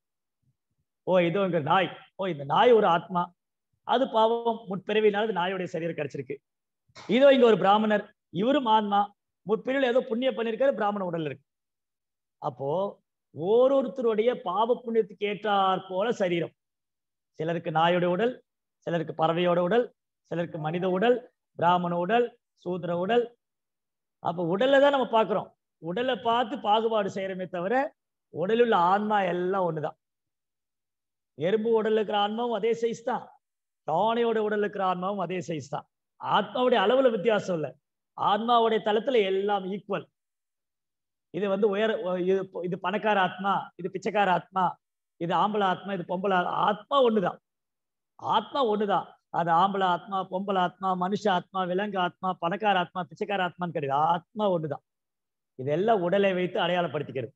ஓ இது உங்க நாய் ஓ இந்த நாய் ஒரு ஆத்மா அது பாவம் முற்பிறவினால அது நாயோடைய சரீரம் கிடைச்சிருக்கு இதோ இங்க ஒரு பிராமணர் இவரும் ஆத்மா முற்பிரிவில் ஏதோ புண்ணியம் பண்ணியிருக்காரு பிராமண உடல் இருக்கு அப்போ ஓரொருத்தருடைய பாவ புண்ணியத்துக்கு ஏற்றாற் போல சரீரம் சிலருக்கு நாயோட உடல் சிலருக்கு பறவையோட உடல் சிலருக்கு மனித உடல் பிராமண உடல் சூத்திர உடல் அப்ப உடல்ல தான் நம்ம பார்க்கிறோம் உடலை பார்த்து பாகுபாடு செய்யறமே தவிர உடலில் உள்ள ஆன்மா எல்லாம் ஒண்ணுதான் எறும்பு உடல்ல இருக்கிற ஆன்மாவும் அதே சைஸ் தான் யானையோட உடல்ல இருக்கிற ஆன்மாவும் அதே சைஸ் தான் ஆத்மாவுடைய அளவுல வித்தியாசம் இல்லை ஆத்மாவுடைய தளத்துல எல்லாம் ஈக்குவல் இது வந்து உயர இது இது பணக்கார ஆத்மா இது பிச்சைக்கார ஆத்மா இது ஆம்பளை ஆத்மா இது பொம்பளை ஆ- ஆத்மா ஒண்ணுதான் ஆத்மா ஒண்ணுதான் அது ஆம்பளை ஆத்மா பொம்பளை ஆத்மா மனுஷ ஆத்மா விலங்கு ஆத்மா பணக்கார ஆத்மா பிச்சைக்கார ஆத்மான்னு கிடையாது ஆத்மா ஒண்ணுதான் இதெல்லாம் உடலை வைத்து அடையாளப்படுத்திக்கிறது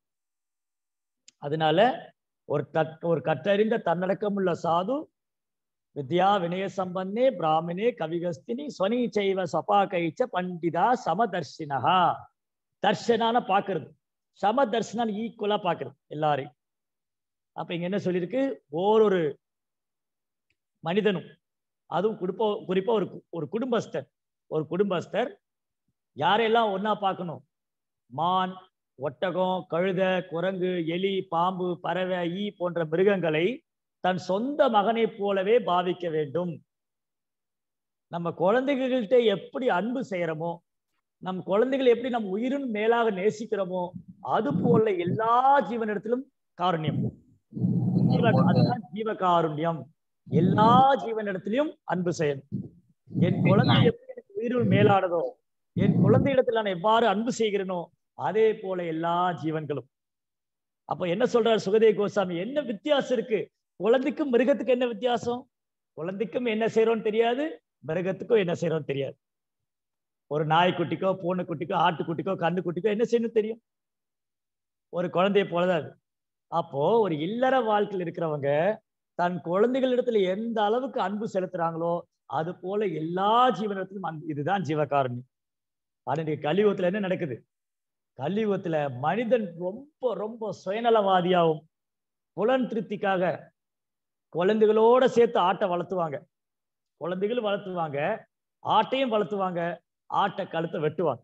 அதனால ஒரு தட் ஒரு கற்றறிந்த தன்னடக்கமுள்ள சாது வித்யா வினய சம்பன்னே பிராமணே கவிகஸ்தினி ஸ்வனி செய்வ சபா கைச்ச பண்டிதா சமதர்ஷினஹா தர்ஷனான பாக்குறது சம தர்ஷனான் ஈக்குவலா பாக்குறது எல்லாரையும் அப்ப இங்க என்ன சொல்லியிருக்கு ஓரொரு மனிதனும் அதுவும் குறிப்பா குறிப்பா ஒரு கு- ஒரு குடும்பஸ்தர் ஒரு குடும்பஸ்தர் யாரையெல்லாம் ஒண்ணா பார்க்கணும் மான் ஒட்டகம் கழுத குரங்கு எலி பாம்பு பறவை ஈ போன்ற மிருகங்களை தன் சொந்த மகனைப் போலவே பாவிக்க வேண்டும் நம்ம குழந்தைகள்கிட்ட எப்படி அன்பு செய்யறோமோ நம் குழந்தைகள் எப்படி நம் உயிரின் மேலாக நேசிக்கிறோமோ அது போல எல்லா ஜீவனிடத்திலும் காருண்யம் ஜீவ- அதுதான் ஜீவ காருண்யம் எல்லா ஜீவனிடத்திலும் அன்பு செய்யணும் என் குழந்தை எப்படி எனக்கு உயிரின் மேலானதோ என் குழந்தையிடத்தில் நான் எவ்வாறு அன்பு செய்கிறேனோ அதே போல எல்லா ஜீவன்களும் அப்ப என்ன சொல்றாரு சுகதேவ கோசாமி என்ன வித்தியாசம் இருக்கு குழந்தைக்கும் மிருகத்துக்கு என்ன வித்தியாசம் குழந்தைக்கும் என்ன செய்யறோம்னு தெரியாது மிருகத்துக்கும் என்ன செய்யறோம்னு தெரியாது ஒரு நாய்க்குட்டிக்கோ பூனைக்குட்டிக்கோ ஆட்டுக்குட்டிக்கோ கண்ணுக்குட்டிக்கோ என்ன செய்யணும் தெரியும் ஒரு குழந்தைய போலதான் அது அப்போ ஒரு இல்லற வாழ்க்கையில் இருக்கிறவங்க தன் குழந்தைகளிடத்துல எந்த அளவுக்கு அன்பு செலுத்துறாங்களோ அது போல எல்லா ஜீவனிடத்திலும் அன்பு இதுதான் ஜீவகாருண்யம் ஆனா இன்னைக்கு கலியுகத்துல என்ன நடக்குது கலியுகத்துல மனிதன் ரொம்ப ரொம்ப சுயநலவாதியாகவும் புலன் திருப்திக்காக குழந்தைகளோட சேர்த்து ஆட்டை வளர்த்துவாங்க குழந்தைகளும் வளர்த்துவாங்க ஆட்டையும் வளர்த்துவாங்க ஆட்டை கழுத்தை வெட்டுவாங்க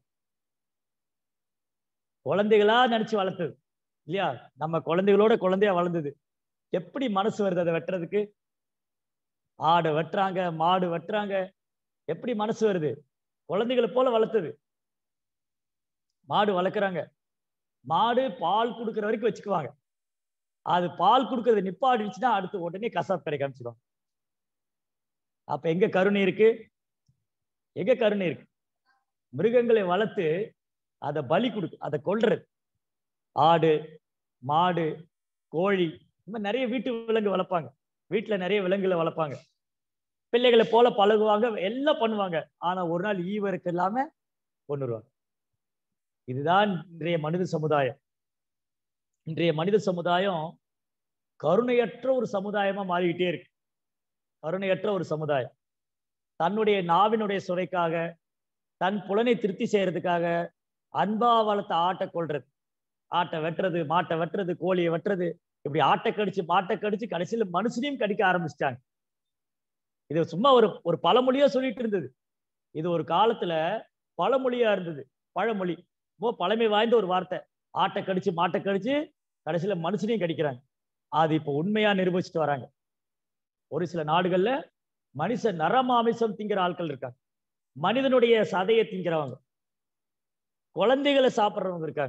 குழந்தைகளா நினைச்சு வளர்த்தது இல்லையா நம்ம குழந்தைகளோட குழந்தையா வளர்ந்தது எப்படி மனசு வருது அதை வெட்டுறதுக்கு ஆடு வெட்டுறாங்க மாடு வெட்டுறாங்க எப்படி மனசு வருது குழந்தைகளை போல வளர்த்தது மாடு வளர்க்குறாங்க மாடு பால் கொடுக்குற வரைக்கும் வச்சுக்குவாங்க அது பால் கொடுக்கறது நிப்பாடிச்சுன்னா அடுத்து உடனே கசாப் கடைக்கு அனுப்பிச்சிடுவாங்க அப்ப எங்க கருணை இருக்கு எங்க கருணை இருக்கு மிருகங்களை வளர்த்து அதை பலி கொடுக்கு அதை கொல்றது ஆடு மாடு கோழி இந்த மாதிரி நிறைய வீட்டு விலங்கு வளர்ப்பாங்க வீட்டுல நிறைய விலங்குகளை வளர்ப்பாங்க பிள்ளைகளை போல பழகுவாங்க எல்லாம் பண்ணுவாங்க ஆனா ஒரு நாள் ஈவருக்கு இல்லாம கொண்டுருவாங்க இதுதான் இன்றைய மனித சமுதாயம் இன்றைய மனித சமுதாயம் கருணையற்ற ஒரு சமுதாயமா மாறிக்கிட்டே இருக்கு கருணையற்ற ஒரு சமுதாயம் தன்னுடைய நாவினுடைய சுரைக்காக தன் புலனை திருப்தி செய்யறதுக்காக அன்பா வளர்த்த ஆட்டை கொள்றது ஆட்டை வெட்டுறது மாட்டை வெட்டுறது கோழியை வெட்டுறது இப்படி ஆட்டை கடிச்சு மாட்டை கடிச்சு கடைசியில மனுஷனையும் கடிக்க ஆரம்பிச்சிட்டாங்க இது சும்மா ஒரு ஒரு பழமொழியா சொல்லிட்டு இருந்தது இது ஒரு காலத்துல பழமொழியா இருந்தது பழமொழி ரொம்ப பழமை வாய்ந்த ஒரு வார்த்தை ஆட்டை கடிச்சு மாட்டை கடிச்சு கடைசியில மனுஷனையும் கடிக்கிறாங்க அது இப்போ உண்மையா நிரூபிச்சுட்டு வராங்க ஒரு சில நாடுகள்ல மனுஷ நரமாமிசம் திங்கிற ஆட்கள் இருக்காங்க மனிதனுடைய சதையை திங்கிறவங்க குழந்தைகளை சாப்பிட்றவங்க இருக்காங்க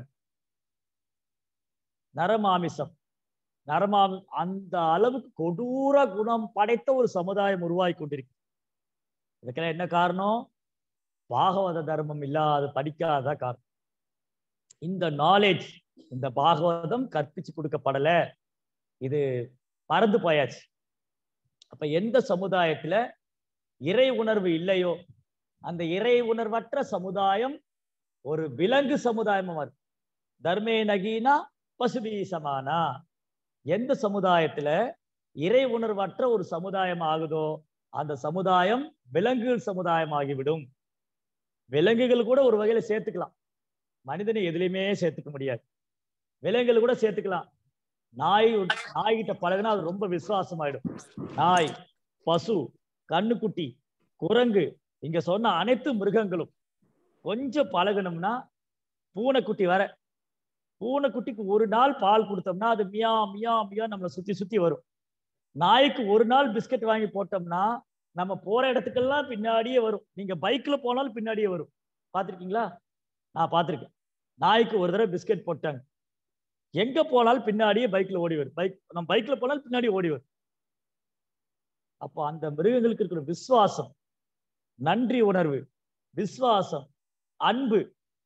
நரமாமிசம் நரமாமி அந்த அளவுக்கு கொடூர குணம் படைத்த ஒரு சமுதாயம் உருவாகி கொண்டிருக்கு இதுக்கெல்லாம் என்ன காரணம் பாகவத தர்மம் இல்லாத படிக்காத காரணம் இந்த நாலேஜ் இந்த பாகவதம் கற்பிச்சு கொடுக்கப்படல இது மறந்து போயாச்சு அப்ப எந்த சமுதாயத்துல இறை உணர்வு இல்லையோ அந்த இறை உணர்வற்ற சமுதாயம் ஒரு விலங்கு சமுதாயமா மாறும் தர்மே நகீனா பசுபி சமானா எந்த சமுதாயத்துல இறை உணர்வற்ற ஒரு சமுதாயம் ஆகுதோ அந்த சமுதாயம் விலங்குகள் சமுதாயம் ஆகிவிடும் விலங்குகள் கூட ஒரு வகையில சேர்த்துக்கலாம் மனிதனை எதுலையுமே சேர்த்துக்க முடியாது விலங்குகள் கூட சேர்த்துக்கலாம் நாய் நாய்கிட்ட பழகுனா அது ரொம்ப விசுவாசமாயிடும் நாய் பசு கண்ணுக்குட்டி குரங்கு இங்க சொன்ன அனைத்து மிருகங்களும் கொஞ்சம் பழகணும்னா பூனைக்குட்டி வர பூனைக்குட்டிக்கு ஒரு நாள் பால் கொடுத்தோம்னா அது மியா மியா மியா நம்மளை சுத்தி சுத்தி வரும் நாய்க்கு ஒரு நாள் பிஸ்கட் வாங்கி போட்டோம்னா நம்ம போற இடத்துக்கெல்லாம் பின்னாடியே வரும் நீங்க பைக்ல போனாலும் பின்னாடியே வரும் பார்த்துருக்கீங்களா நான் பார்த்துருக்கேன் நாய்க்கு ஒரு தடவை பிஸ்கட் போட்டாங்க எங்க போனாலும் பின்னாடியே பைக்ல ஓடி வரும் பைக் நம்ம பைக்ல போனாலும் பின்னாடி ஓடி வரும் அப்போ அந்த மிருகங்களுக்கு இருக்கிற விசுவாசம் நன்றி உணர்வு விசுவாசம் அன்பு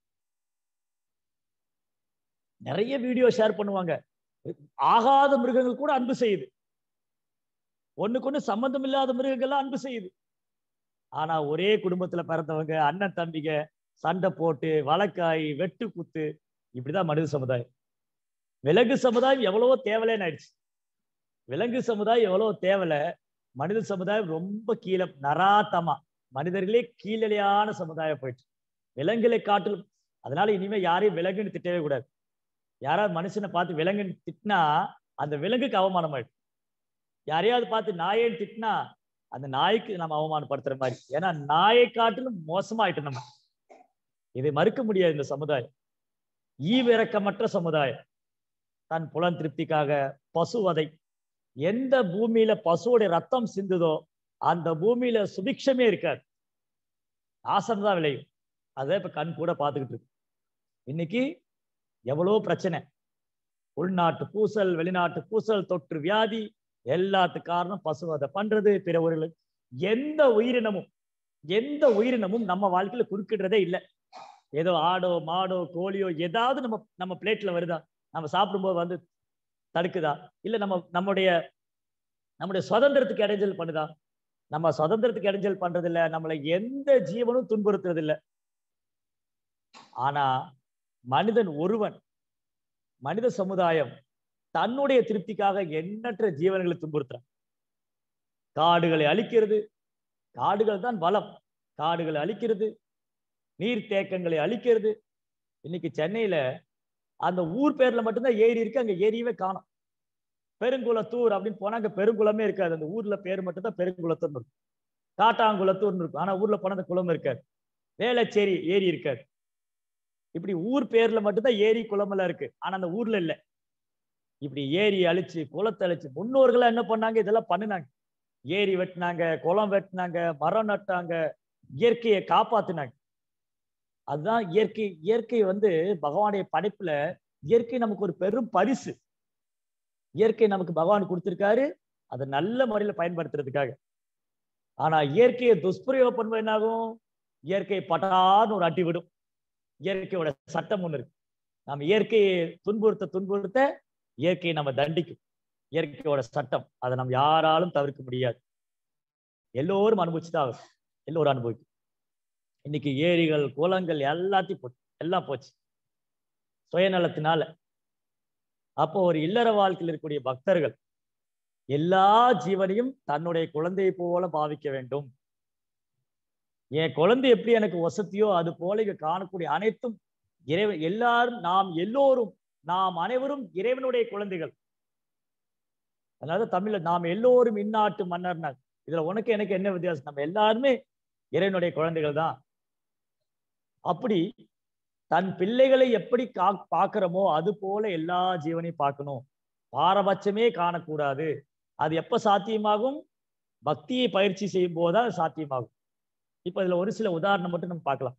நிறைய வீடியோ ஷேர் பண்ணுவாங்க ஆகாத மிருகங்கள் கூட அன்பு செய்யுது ஒண்ணுக்கு ஒண்ணு சம்பந்தம் இல்லாத மிருகங்கள்லாம் அன்பு செய்யுது ஆனா ஒரே குடும்பத்துல பிறந்தவங்க அண்ணன் தம்பிங்க சண்டை போட்டு வழக்காய் வெட்டு குத்து இப்படிதான் மனித சமுதாயம் விலங்கு சமுதாயம் எவ்வளவோ தேவலைன்னு ஆயிடுச்சு விலங்கு சமுதாயம் எவ்வளவோ தேவலை மனித சமுதாயம் ரொம்ப கீழே நராத்தமா மனிதர்களே கீழலையான சமுதாயம் போயிடுச்சு விலங்குகளை காட்டிலும் அதனால இனிமே யாரையும் விலங்குன்னு திட்டவே கூடாது யாராவது மனுஷனை பார்த்து விலங்குன்னு திட்டினா அந்த விலங்குக்கு அவமானம் ஆயிடும் யாரையாவது பார்த்து நாயேன்னு திட்டினா அந்த நாய்க்கு நம்ம அவமானப்படுத்துற மாதிரி ஏன்னா நாயை காட்டிலும் மோசமாயிட்டு நம்ம இதை மறுக்க முடியாது இந்த சமுதாயம் ஈவிரக்கமற்ற சமுதாயம் தன் புலன் திருப்திக்காக பசுவதை எந்த பூமியில பசுவோட ரத்தம் சிந்துதோ அந்த பூமியில சுபிக்ஷமே இருக்காது நாசம் தான் விளையும் அதை இப்ப கண் கூட பார்த்துக்கிட்டு இருக்கு இன்னைக்கு எவ்வளோ பிரச்சனை உள்நாட்டு பூசல் வெளிநாட்டு பூசல் தொற்று வியாதி எல்லாத்துக்கு காரணம் பசுவதை பண்றது பிற உயிர்கள் எந்த உயிரினமும் எந்த உயிரினமும் நம்ம வாழ்க்கையில குறுக்கிடுறதே இல்லை ஏதோ ஆடோ மாடோ கோழியோ ஏதாவது நம்ம நம்ம பிளேட்ல வருதா நம்ம சாப்பிடும்போது வந்து தடுக்குதா இல்ல நம்ம நம்முடைய நம்முடைய சுதந்திரத்துக்கு இடைஞ்சல் பண்ணுதா நம்ம சுதந்திரத்துக்கு இடைஞ்சல் பண்றது இல்ல நம்மளை எந்த ஜீவனும் துன்புறுத்துறது இல்ல ஆனா மனிதன் ஒருவன் மனித சமுதாயம் தன்னுடைய திருப்திக்காக எண்ணற்ற ஜீவன்களை துன்புறுத்துறான் காடுகளை அழிக்கிறது காடுகள் தான் வளம் காடுகளை அழிக்கிறது நீர்த்தேக்கங்களை அழிக்கிறது இன்னைக்கு சென்னையில அந்த ஊர் பேர்ல மட்டும்தான் ஏரி இருக்கு அங்க ஏரியவே காணும் பெருங்குளத்தூர் அப்படின்னு போனா அங்க பெருங்குளமே இருக்காது அந்த ஊர்ல பேர் மட்டும்தான் பெருங்குளத்தூர்னு இருக்கும் காட்டாங்குளத்தூர்னு இருக்கும் ஆனா ஊர்ல போனா அந்த குளம் இருக்காது வேளச்சேரி ஏரி இருக்காது இப்படி ஊர் பேர்ல மட்டும்தான் ஏரி குளமெல்லாம் இருக்கு ஆனா அந்த ஊர்ல இல்ல இப்படி ஏரி அழிச்சு குளத்தை அழிச்சு முன்னோர்கள் என்ன பண்ணாங்க இதெல்லாம் பண்ணினாங்க ஏரி வெட்டினாங்க குளம் வெட்டினாங்க மரம் நட்டாங்க இயற்கையை காப்பாத்தினாங்க அதுதான் இயற்கை இயற்கை வந்து பகவானுடைய படைப்புல இயற்கை நமக்கு ஒரு பெரும் பரிசு இயற்கை நமக்கு பகவான் கொடுத்திருக்காரு அதை நல்ல முறையில பயன்படுத்துறதுக்காக ஆனா இயற்கையை துஷ்பிரயோகம் பண்ணுவது என்னாகும் இயற்கை பட்டான்னு ஒரு அட்டி விடும் இயற்கையோட சட்டம் ஒண்ணு இருக்கு நம்ம இயற்கையை துன்புறுத்த துன்புறுத்த இயற்கையை நம்ம தண்டிக்கும் இயற்கையோட சட்டம் அதை நம்ம யாராலும் தவிர்க்க முடியாது எல்லோரும் அனுபவிச்சுதான் ஆகும் எல்லோரும் அனுபவிக்கும் இன்னைக்கு ஏரிகள் குளங்கள் எல்லாத்தையும் போச்சு எல்லாம் போச்சு சுயநலத்தினால அப்போ ஒரு இல்லற வாழ்க்கையில் இருக்கக்கூடிய பக்தர்கள் எல்லா ஜீவனையும் தன்னுடைய குழந்தையை போல பாவிக்க வேண்டும் என் குழந்தை எப்படி எனக்கு வசதியோ அது போல இங்க காணக்கூடிய அனைத்தும் இறைவன் எல்லாரும் நாம் எல்லோரும் நாம் அனைவரும் இறைவனுடைய குழந்தைகள் அதனால தமிழ்ல நாம் எல்லோரும் இந்நாட்டு மன்னர்னார் இதுல உனக்கு எனக்கு என்ன வித்தியாசம் நம்ம எல்லாருமே இறைவனுடைய குழந்தைகள் தான் அப்படி தன் பிள்ளைகளை எப்படி கா பார்க்கிறோமோ அது போல எல்லா ஜீவனையும் பார்க்கணும் பாரபட்சமே காணக்கூடாது அது எப்ப சாத்தியமாகும் பக்தியை பயிற்சி செய்யும் போதுதான் அது சாத்தியமாகும் இப்ப இதுல ஒரு சில உதாரணம் மட்டும் நம்ம பார்க்கலாம்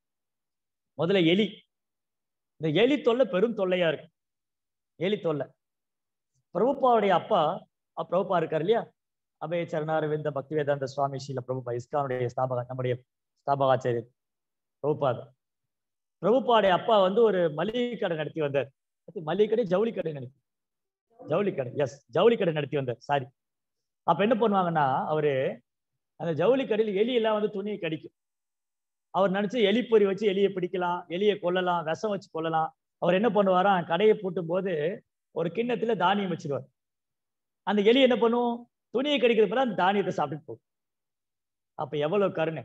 முதல்ல எலி இந்த எலி தொல்லை பெரும் தொல்லையா இருக்கு எலி தொல்லை பிரபுப்பாவுடைய அப்பா அஹ் பிரபுப்பா இருக்காரு இல்லையா அபய சரணாரவிந்த பக்தி வேதாந்த சுவாமி ஸ்ரீல பிரபுப்பா இஸ்கானுடைய ஸ்தாபகா நம்முடைய ஸ்தாபகாச்சாரியர் பிரபுபாத பிரபுப்பாவுடைய அப்பா வந்து ஒரு மளிகை கடை நடத்தி வந்தார் அது மளிகை கடை ஜவுளி கடை நடத்தி ஜவுளி கடை எஸ் ஜவுளி கடை நடத்தி வந்தார் சாரி அப்ப என்ன பண்ணுவாங்கன்னா அவரு அந்த ஜவுளி கடையில் எலி எல்லாம் வந்து துணியை கடிக்கும் அவர் நினைச்சு எலி பொறி வச்சு எலியை பிடிக்கலாம் எலியை கொல்லலாம் விஷம் வச்சு கொல்லலாம் அவர் என்ன பண்ணுவாராம் கடையை பூட்டும் போது ஒரு கிண்ணத்துல தானியம் வச்சிருவார் அந்த எலி என்ன பண்ணும் துணியை கடிக்கிறது பிறகு அந்த தானியத்தை சாப்பிட்டு போகும் அப்ப எவ்வளவு கருணை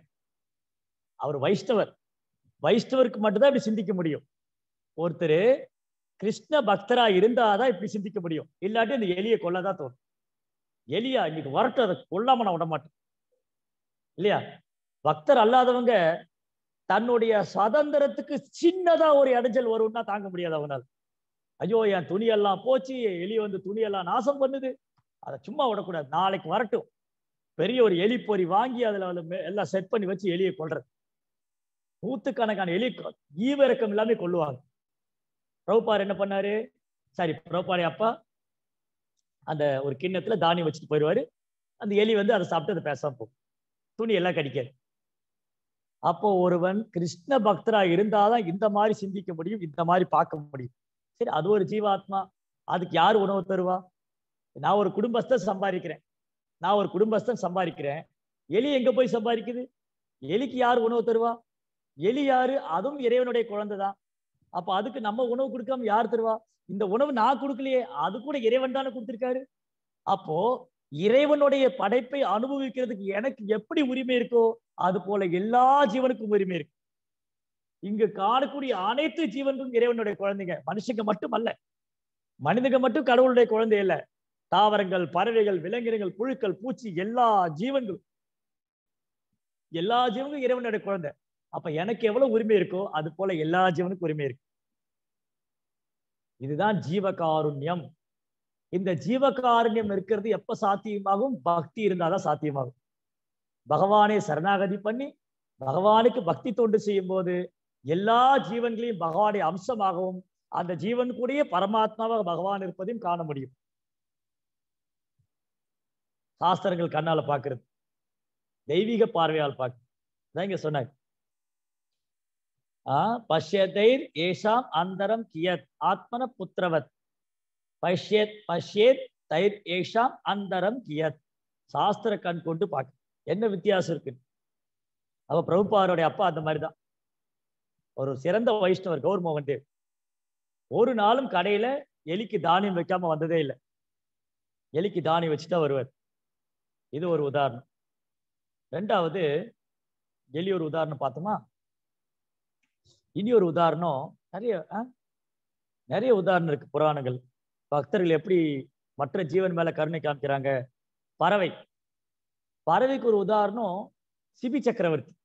அவர் வைஷ்ணவர் வைஷ்ணவருக்கு மட்டும்தான் இப்படி சிந்திக்க முடியும் ஒருத்தர் கிருஷ்ண பக்தரா இருந்தாதான் இப்படி சிந்திக்க முடியும் இல்லாட்டி அந்த எலியை கொல்லதான் தோணும் எலியா இன்னைக்கு வரட்டும் அதை கொல்லாம நான் விட மாட்டேன் இல்லையா பக்தர் அல்லாதவங்க தன்னுடைய சுதந்திரத்துக்கு சின்னதா ஒரு இடைஞ்சல் வரும்னா தாங்க முடியாது அவனால் ஐயோ என் துணியெல்லாம் போச்சு எலி வந்து துணியெல்லாம் நாசம் பண்ணுது அதை சும்மா விடக்கூடாது நாளைக்கு வரட்டும் பெரிய ஒரு எலி பொறி வாங்கி அதுல வந்து மே- எல்லாம் செட் பண்ணி வச்சு எலியை கொல்றது நூத்துக்கணக்கான எலி கொ- ஈவிரக்கம் எல்லாமே கொல்லுவாங்க பிரபுபார் என்ன பண்ணாரு சரி பிரபுபாரி அப்பா அந்த ஒரு கிண்ணத்துல தானியம் வச்சுட்டு போயிடுவாரு அந்த எலி வந்து அதை சாப்பிட்டு அதை பேசாம போகும் துணி எல்லாம் கடிக்காது அப்போ ஒருவன் கிருஷ்ண பக்தரா இருந்தாதான் இந்த மாதிரி சிந்திக்க முடியும் இந்த மாதிரி பார்க்க முடியும் சரி அது ஒரு ஜீவாத்மா அதுக்கு யார் உணவு தருவா நான் ஒரு குடும்பஸ்தன் சம்பாதிக்கிறேன் நான் ஒரு குடும்பஸ்தன் சம்பாதிக்கிறேன் எலி எங்க போய் சம்பாதிக்குது எலிக்கு யார் உணவு தருவா எலி யாரு அதுவும் இறைவனுடைய குழந்தை தான் அப்ப அதுக்கு நம்ம உணவு கொடுக்காம யார் தருவா இந்த உணவு நான் கொடுக்கலையே அது கூட இறைவன் தானே கொடுத்திருக்காரு அப்போ இறைவனுடைய படைப்பை அனுபவிக்கிறதுக்கு எனக்கு எப்படி உரிமை இருக்கோ அது போல எல்லா ஜீவனுக்கும் உரிமை இருக்கு இங்கு காணக்கூடிய அனைத்து ஜீவனுக்கும் இறைவனுடைய குழந்தைங்க மனுஷங்க மட்டும் அல்ல மனிதங்க மட்டும் கடவுளுடைய குழந்தை இல்ல தாவரங்கள் பறவைகள் விலங்கினங்கள் புழுக்கள் பூச்சி எல்லா ஜீவன்களும் எல்லா ஜீவனுக்கும் இறைவனுடைய குழந்தை அப்ப எனக்கு எவ்வளவு உரிமை இருக்கோ அது போல எல்லா ஜீவனுக்கும் உரிமை இருக்கு இதுதான் ஜீவகாருண்யம் இந்த ஜீவகாருண்யம் இருக்கிறது எப்ப சாத்தியமாகும் பக்தி இருந்தாதான் சாத்தியமாகும் பகவானை சரணாகதி பண்ணி பகவானுக்கு பக்தி தொண்டு செய்யும் போது எல்லா ஜீவன்களையும் பகவானுடைய அம்சமாகவும் அந்த ஜீவன் கூடயே பரமாத்மாவாக பகவான் இருப்பதையும் காண முடியும் சாஸ்திரங்கள் கண்ணால பாக்குறது தெய்வீக பார்வையால் பார்க்க அதான் இங்க சொன்னாங்க ஆஹ் பஷ்யதைர் ஏஷாம் அந்தரம் கியத் ஆத்மன புத்திரவத் பஷ்யத் பஷ்யேத் தைர் ஏஷாம் அந்தரம் கியத் சாஸ்திர கண் கொண்டு பார்க்க என்ன வித்தியாசம் இருக்கு அவ பிரபுபாருடைய அப்பா அந்த மாதிரிதான் ஒரு சிறந்த வைஷ்ணவர் கௌர் மோகன் தேவ் ஒரு நாளும் கடையில எலிக்கு தானியம் வைக்காம வந்ததே இல்லை எலிக்கு தானியம் வச்சுட்டா வருவார் இது ஒரு உதாரணம் ரெண்டாவது எலி ஒரு உதாரணம் பார்த்தோமா இனி ஒரு உதாரணம் நிறைய ஆ? நிறைய உதாரணம் இருக்கு புராணங்கள் பக்தர்கள் எப்படி மற்ற ஜீவன் மேல கருணை காமிக்கிறாங்க பறவை பறவைக்கு ஒரு உதாரணம் சிபி சக்கரவர்த்தி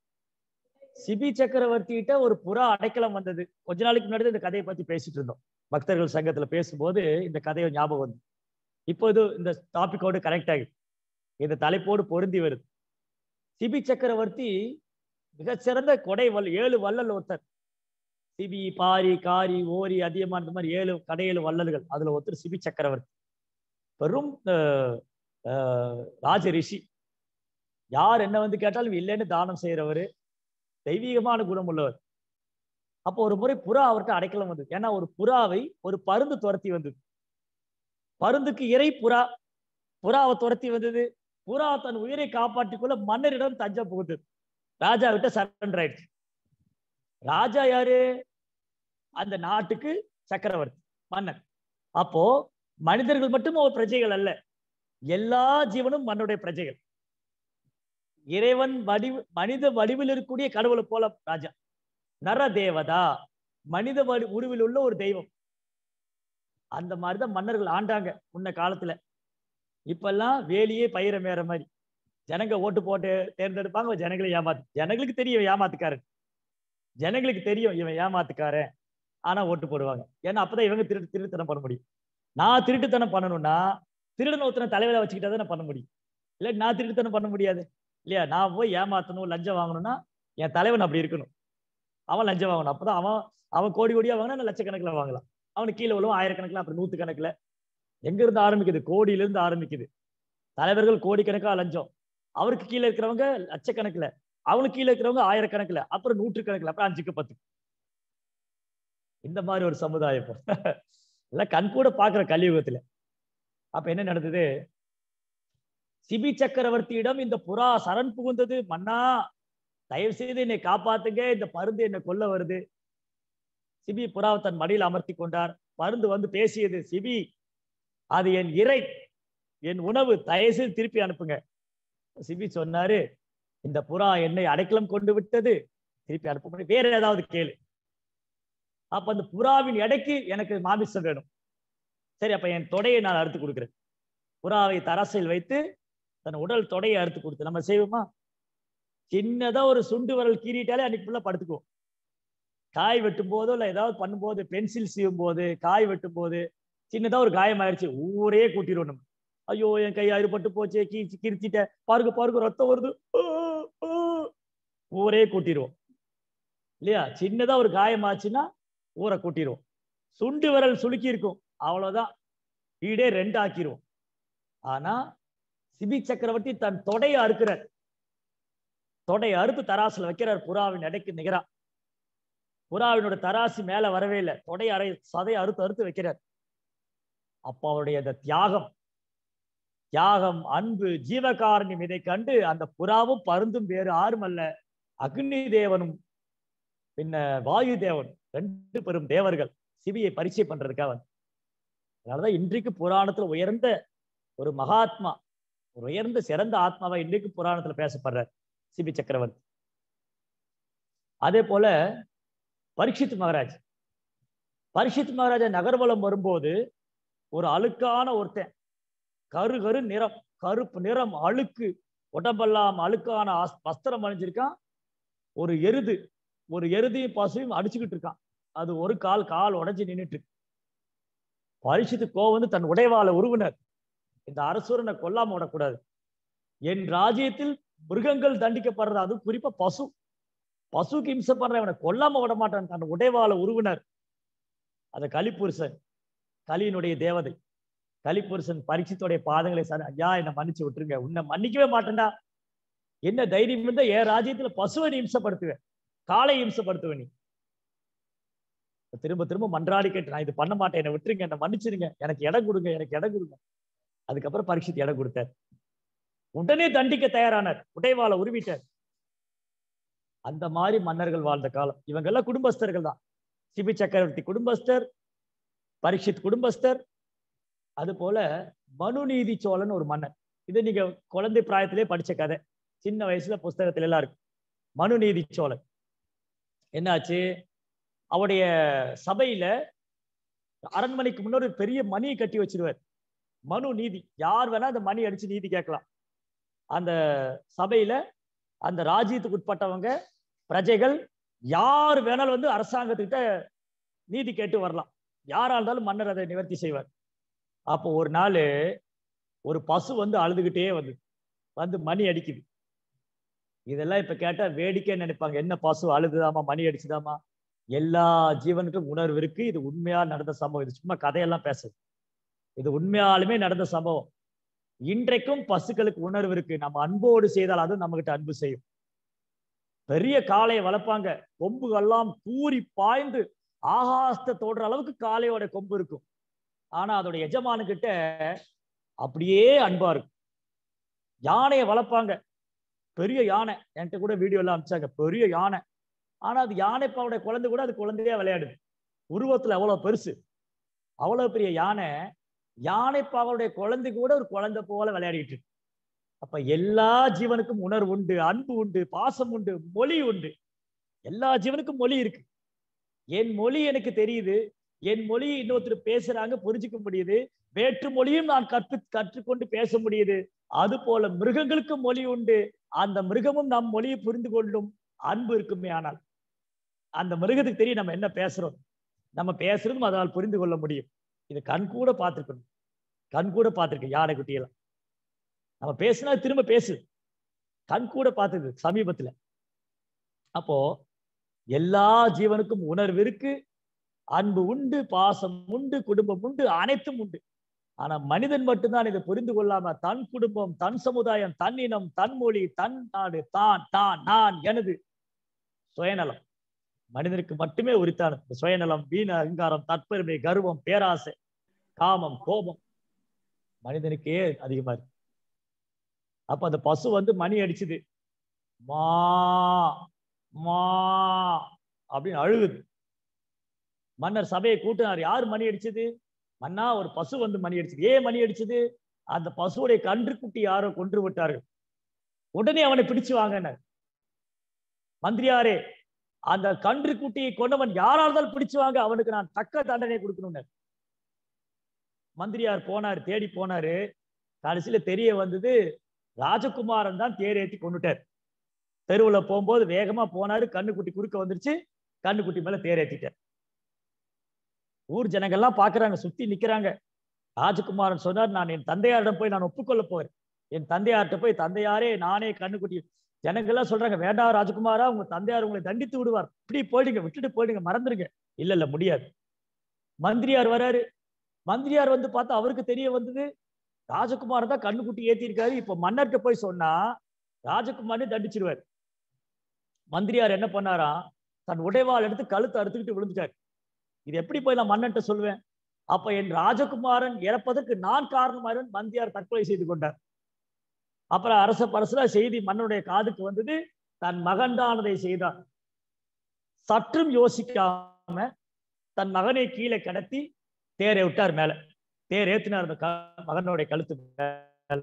சிபி சக்கரவர்த்தி கிட்ட ஒரு புறா அடைக்கலம் வந்தது கொஞ்ச நாளைக்கு முன்னாடி இந்த கதையை பத்தி பேசிட்டு இருந்தோம் பக்தர்கள் சங்கத்துல பேசும்போது இந்த கதையை ஞாபகம் வந்து இப்போ இது இந்த டாபிக்கோடு கனெக்ட் ஆகிடுது இந்த தலைப்போடு பொருந்தி வருது சிபி சக்கரவர்த்தி மிகச்சிறந்த கொடை வல் ஏழு வள்ளல் ஒருத்தர் சிபி பாரி காரி ஓரி அதியமான் இந்த மாதிரி ஏழு கடையேழு வள்ளல்கள் அதுல ஒருத்தர் சிபி சக்கரவர்த்தி பெரும் அஹ், அஹ், ராஜ ரிஷி யார் என்ன வந்து கேட்டாலும் இல்லைன்னு தானம் செய்யறவரு தெய்வீகமான குணம் உள்ளவர் அப்போ ஒரு முறை புறா அவர்கிட்ட அடைக்கலம் வந்தது ஏன்னா ஒரு புறாவை ஒரு பருந்து துரத்தி வந்தது பருந்துக்கு இறை புறா புறாவை துரத்தி வந்தது புறா தன் உயிரை காப்பாற்றிக் கொள்ள மன்னரிடம் தஞ்சம் புகுந்தது ராஜா விட்ட சரண்டர் ஆயிடுச்சு ராஜா யாரு அந்த நாட்டுக்கு சக்கரவர்த்தி மன்னர் அப்போ மனிதர்கள் மட்டும் ஒரு பிரஜைகள் அல்ல எல்லா ஜீவனும் மன்னுடைய பிரஜைகள் இறைவன் வடிவு மனித வடிவில் இருக்கக்கூடிய கடவுளை போல ராஜா நர தேவதா மனித வடி உருவில் உள்ள ஒரு தெய்வம் அந்த மாதிரிதான் மன்னர்கள் ஆண்டாங்க முன்ன காலத்துல இப்பெல்லாம் வேலியே பயிர மேற மாதிரி ஜனங்க ஓட்டு போட்டு தேர்ந்தெடுப்பாங்க ஜனங்களை ஏமாத்து ஜனங்களுக்கு தெரியும் ஏமாத்துக்காரன் ஜனங்களுக்கு தெரியும் இவன் ஏமாத்துக்காரன் ஆனா ஓட்டு போடுவாங்க ஏன்னா அப்பதான் இவங்க திருட்டு திருட்டுத்தனம் பண்ண முடியும் நான் திருட்டுத்தனம் பண்ணணும்னா திருடன் ஒருத்தனை தலைவரை வச்சுக்கிட்டா தான் நான் பண்ண முடியும் இல்லை நான் திருட்டுத்தனம் பண்ண முடியாது இல்லையா நான் போய் ஏமாத்தணும் லஞ்சம் வாங்கணும்னா என் தலைவன் அப்படி இருக்கணும் அவன் லஞ்சம் வாங்கணும் அப்பதான் அவன் அவன் கோடி கோடியா வாங்கினா நான் லட்சக்கணக்கில் வாங்கலாம் அவனுக்கு கீழே உள்ளவன் ஆயிரக்கணக்கில் அப்புறம் நூத்து கணக்குல எங்க இருந்து ஆரம்பிக்குது கோடியில இருந்து ஆரம்பிக்குது தலைவர்கள் கோடிக்கணக்கா லஞ்சம் அவருக்கு கீழே இருக்கிறவங்க லட்சக்கணக்குல அவனுக்கு கீழே இருக்கிறவங்க ஆயிரக்கணக்குல அப்புறம் நூற்று கணக்குல அப்புறம் அஞ்சுக்கு பத்து இந்த மாதிரி ஒரு சமுதாயம் இப்போ எல்லாம் கண் கூட பாக்குற கலியுகத்துல அப்ப என்ன நடந்தது சிபி சக்கரவர்த்தியிடம் இந்த புறா சரண் புகுந்தது மன்னா தயவு செய்து என்னை காப்பாத்துங்க இந்த பருந்து என்னை கொல்ல வருது சிபி புறாவை தன் மடியில் அமர்த்தி கொண்டார் பருந்து வந்து பேசியது சிபி அது என் இறை என் உணவு தயவு செய்து திருப்பி அனுப்புங்க சிபி சொன்னாரு இந்த புறா என்னை அடைக்கலம் கொண்டு விட்டது திருப்பி அனுப்ப முடியும் வேற ஏதாவது கேளு அப்ப அந்த புறாவின் எடைக்கு எனக்கு மாமிசம் வேணும் சரி அப்ப என் தொடையை நான் அறுத்து கொடுக்குறேன் புறாவை தராசையில் வைத்து தன் உடல் தொடையை அறுத்து கொடுத்து நம்ம செய்வோமா சின்னதா ஒரு சுண்டு வரல் கீறிட்டாலே அன்னைக்கு ஃபுல்லா படுத்துக்குவோம் காய் வெட்டும் போதோ இல்லை ஏதாவது பண்ணும்போது பென்சில் சீவும் போது காய் வெட்டும் போது சின்னதா ஒரு காயம் ஆயிடுச்சு ஊரே கூட்டிடுவோம் நம்ம ஐயோ என் கை அறுபட்டு போச்சே கீச்சு கிரிச்சிட்ட பாருங்க பாருங்க ரத்தம் வருது ஊரே கூட்டிடுவோம் இல்லையா சின்னதா ஒரு காயம் ஆச்சுன்னா ஊரை கூட்டிடுவோம் சுண்டு விரல் சுளுக்கி இருக்கும் அவ்வளவுதான் வீடே ரெண்டு ஆக்கிடுவோம் ஆனா சிபி சக்கரவர்த்தி தன் தொடையை அறுக்கிறார் தொடையை அறுத்து தராசுல வைக்கிறார் புறாவின் எடைக்கு நிகரா புறாவினோட தராசு மேல வரவே இல்லை தொடை அரை சதை அறுத்து அறுத்து வைக்கிறார் அப்ப அவருடைய அந்த தியாகம் தியாகம் அன்பு ஜீவகாரண்யம் இதை கண்டு அந்த புறாவும் பருந்தும் வேறு யாரும் அல்ல அக்னி தேவனும் பின்ன வாயு தேவன் ரெண்டு பெரும் தேவர்கள் சிபியை பரிச்சை பண்றதுக்காக வந்து அதனாலதான் இன்றைக்கு புராணத்துல உயர்ந்த ஒரு மகாத்மா ஒரு உயர்ந்த சிறந்த ஆத்மாவை இன்றைக்கு புராணத்துல பேசப்படுறார் சிபி சக்கரவர்த்தி அதே போல பரீட்சித் மகாராஜ் பரீட்சித் மகாராஜா நகர்வலம் வரும்போது ஒரு அழுக்கான ஒருத்தன் கரு கரு நிறம் கருப்பு நிறம் அழுக்கு உடம்பெல்லாம் அழுக்கான வஸ்திரம் அணிஞ்சிருக்கான் ஒரு எருது ஒரு எருதையும் பசுவையும் அடிச்சுக்கிட்டு இருக்கான் அது ஒரு கால் கால் உடைஞ்சு நின்றுட்டு இருக்கு பரிசுத்து கோவம் வந்து தன் உடைவாள உருவினர் இந்த அரசுரனை கொல்லாம விடக்கூடாது என் ராஜ்யத்தில் மிருகங்கள் தண்டிக்கப்படுறது அது குறிப்பா பசு பசுக்கு இம்சை பண்ற இவனை கொல்லாம விட மாட்டான் தன் உடைவாள உருவினர் அந்த கலிப்புருஷன் கலியினுடைய தேவதை கலிப்புருஷன் பரிசுத்தோடைய பாதங்களை சார் ஐயா என்னை மன்னிச்சு விட்டுருங்க உன்னை மன்னிக்கவே மாட்டேன்டா என்ன தைரியம் இருந்தா என் ராஜ்யத்துல பசுவை நீ இம்சப்படுத்துவேன் காலை இம்சப்படுத்துவேன் நீ திரும்ப திரும்ப மன்றாடி கேட்டு நான் இது பண்ண மாட்டேன் என்னை விட்டுருங்க என்னை மன்னிச்சிருங்க எனக்கு இடம் கொடுங்க எனக்கு இடம் கொடுங்க அதுக்கப்புறம் பரீட்சித்து இடம் கொடுத்தார் உடனே தண்டிக்க தயாரானார் உடைவாள உருவிட்டார் அந்த மாதிரி மன்னர்கள் வாழ்ந்த காலம் இவங்க எல்லாம் குடும்பஸ்தர்கள் தான் சிபி சக்கரவர்த்தி குடும்பஸ்தர் பரீட்சித் குடும்பஸ்தர் அது போல மனுநீதி சோழன் ஒரு மன்னர் இது நீங்க குழந்தை பிராயத்திலே படிச்ச கதை சின்ன வயசுல புஸ்தகத்துல எல்லாம் இருக்கு மனுநீதி சோழன் என்னாச்சு அவருடைய சபையில அரண்மனைக்கு முன்னாடி ஒரு பெரிய மணியை கட்டி வச்சிருவார் மனு நீதி யார் வேணா அந்த மணி அடிச்சு நீதி கேட்கலாம் அந்த சபையில அந்த ராஜ்யத்துக்கு உட்பட்டவங்க பிரஜைகள் யார் வேணாலும் வந்து அரசாங்கத்துக்கிட்ட நீதி கேட்டு வரலாம் யாரா இருந்தாலும் மன்னர் அதை நிவர்த்தி செய்வார் அப்போ ஒரு நாள் ஒரு பசு வந்து அழுதுகிட்டே வந்து வந்து மணி அடிக்குது இதெல்லாம் இப்ப கேட்டா வேடிக்கை நினைப்பாங்க என்ன பசு அழுதுதாமா மணி அடிச்சுதாமா எல்லா ஜீவனுக்கும் உணர்வு இருக்கு இது உண்மையா நடந்த சம்பவம் இது சும்மா கதையெல்லாம் பேசுது இது உண்மையாலுமே நடந்த சம்பவம் இன்றைக்கும் பசுக்களுக்கு உணர்வு இருக்கு நம்ம அன்போடு செய்தால் அதுவும் நம்ம கிட்ட அன்பு செய்யும் பெரிய காளையை வளர்ப்பாங்க கொம்புகள்லாம் கூறி பாய்ந்து ஆகாசத்தை தோடுற அளவுக்கு காளையோட கொம்பு இருக்கும் ஆனா அதோட எஜமானு கிட்ட அப்படியே அன்பா இருக்கும் யானையை வளர்ப்பாங்க பெரிய யானை என்கிட்ட கூட வீடியோ எல்லாம் அனுப்பிச்சாங்க பெரிய யானை ஆனா அது யானைப்பாவுடைய குழந்தை கூட அது குழந்தையா விளையாடுது உருவத்துல அவ்வளவு பெருசு அவ்வளவு பெரிய யானை யானைப்பாவுடைய குழந்தை கூட ஒரு குழந்தை போல விளையாடிட்டு இருக்கு அப்ப எல்லா ஜீவனுக்கும் உணர்வு உண்டு அன்பு உண்டு பாசம் உண்டு மொழி உண்டு எல்லா ஜீவனுக்கும் மொழி இருக்கு என் மொழி எனக்கு தெரியுது என் மொழி இன்னொருத்தர் பேசுறாங்க புரிஞ்சுக்க முடியுது வேற்று மொழியும் நான் கற்று கற்றுக்கொண்டு பேச முடியுது அது போல மிருகங்களுக்கும் மொழி உண்டு அந்த மிருகமும் நம் மொழியை புரிந்து கொள்ளும் அன்பு இருக்குமே ஆனால் அந்த மிருகத்துக்கு தெரியும் நம்ம என்ன பேசுறோம் நம்ம பேசுறதும் அதால் புரிந்து கொள்ள முடியும் இது கண் கூட பார்த்துருக்கணும் கண் கூட பார்த்துருக்கு யானை குட்டியெல்லாம் நம்ம பேசினா திரும்ப பேசு கண் கூட பார்த்தது சமீபத்துல அப்போ எல்லா ஜீவனுக்கும் உணர்வு இருக்கு அன்பு உண்டு பாசம் உண்டு குடும்பம் உண்டு அனைத்தும் உண்டு ஆனா மனிதன் மட்டும்தான் இதை புரிந்து கொள்ளாம தன் குடும்பம் தன் சமுதாயம் தன் இனம் தன் மொழி தன் நாடு தான் தான் நான் எனது சுயநலம் மனிதனுக்கு மட்டுமே உரித்தானது சுயநலம் வீண அகங்காரம் தற்பெருமை கர்வம் பேராசை காமம் கோபம் மனிதனுக்கே அதிகமா இருக்கு அப்ப அந்த பசு வந்து மணி அடிச்சுது மா மா அப்படின்னு அழுகுது மன்னர் சபையை கூட்டினார் யார் மணி அடிச்சது மன்னா ஒரு பசு வந்து மணி அடிச்சது ஏன் மணி அடிச்சது அந்த பசுவுடைய கன்றுக்குட்டி யாரோ கொன்று விட்டார்கள் உடனே அவனை பிடிச்சு வாங்கினார் மந்திரியாரே அந்த கன்று குட்டியை கொண்டவன் யாரா இருந்தாலும் பிடிச்சு வாங்க அவனுக்கு நான் தக்க தண்டனை கொடுக்கணும்னு மந்திரியார் போனார் தேடி போனாரு கடைசியில தெரிய வந்தது ராஜகுமாரன் தான் தேரேத்தி கொண்டுட்டார் தெருவுல போகும்போது வேகமா போனாரு கண்ணுக்குட்டி குறுக்க வந்துருச்சு கண்ணுக்குட்டி மேல தேரேத்திட்டார் ஊர் ஜனங்கள்லாம் பாக்குறாங்க சுத்தி நிக்கிறாங்க ராஜகுமாரன் சொன்னார் நான் என் தந்தையாரிடம் போய் நான் ஒப்புக்கொள்ள போறேன் என் தந்தையார்கிட்ட போய் தந்தையாரே நானே கண்ணுக்குட்டி ஜனங்கள்லாம் சொல்றாங்க வேண்டாம் ராஜகுமாரா உங்க தந்தையார் உங்களை தண்டித்து விடுவார் இப்படி போயிடுங்க விட்டுட்டு போயிடுங்க மறந்துடுங்க இல்ல இல்ல முடியாது மந்திரியார் வராரு மந்திரியார் வந்து பார்த்தா அவருக்கு தெரிய வந்தது ராஜகுமார் தான் கண்ணுக்குட்டி ஏத்திருக்காரு இப்ப மன்னர்கிட்ட போய் சொன்னா ராஜகுமாரே தண்டிச்சிருவார் மந்திரியார் என்ன பண்ணாராம் தன் உடைவாள் எடுத்து கழுத்து அறுத்துக்கிட்டு விழுந்துட்டார் இது எப்படி போய் நான் மன்னன்ட்ட சொல்லுவேன் அப்ப என் ராஜகுமாரன் இறப்பதற்கு நான் காரணமாயிரும் மந்தியார் தற்கொலை செய்து கொண்டார் அப்புறம் அரச பரசுல செய்தி மன்னனுடைய காதுக்கு வந்தது தன் மகன்தானதை செய்தார் சற்றும் யோசிக்காம தன் மகனை கீழே கடத்தி தேரை விட்டார் மேல தேர் ஏத்தினார் அந்த மகனுடைய கழுத்து மேல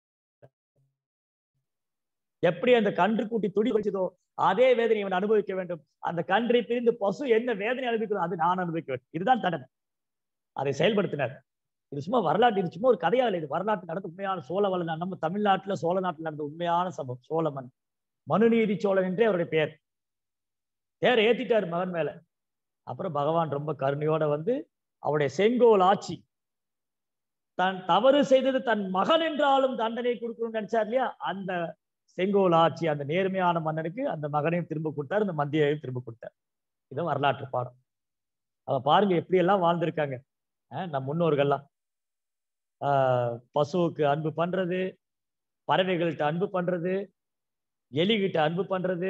எப்படி அந்த கன்று கூட்டி துடி வச்சதோ அதே வேதனை இவன் அனுபவிக்க வேண்டும் அந்த கன்றை பிரிந்து பசு என்ன வேதனை அனுபவிக்கிறதோ அது நான் அனுபவிக்க வேண்டும் இதுதான் தண்டனை அதை செயல்படுத்தினார் இது சும்மா வரலாற்று இது சும்மா ஒரு கதையா இல்லை இது வரலாற்று நடந்த உண்மையான சோழவள நம்ம தமிழ்நாட்டுல சோழ நாட்டில் நடந்த உண்மையான சம்பவம் சோழமன் மனுநீதி சோழன் என்றே அவருடைய பெயர் பேர் ஏத்திட்டாரு மகன் மேல அப்புறம் பகவான் ரொம்ப கருணையோட வந்து அவருடைய செங்கோல் ஆட்சி தன் தவறு செய்தது தன் மகன் என்றாலும் தண்டனை கொடுக்கணும்னு நினைச்சார் இல்லையா அந்த செங்கோல் ஆட்சி அந்த நேர்மையான மன்னனுக்கு அந்த மகனையும் திரும்ப கொடுத்தார் அந்த மந்தியையும் திரும்ப கொடுத்தார் இதான் வரலாற்று பாடம் அவ பாருங்க எப்படி எல்லாம் வாழ்ந்திருக்காங்க நம் முன்னோர்கள்லாம் ஆஹ் பசுவுக்கு அன்பு பண்றது பறவைகள்கிட்ட அன்பு பண்றது எலிகிட்ட அன்பு பண்றது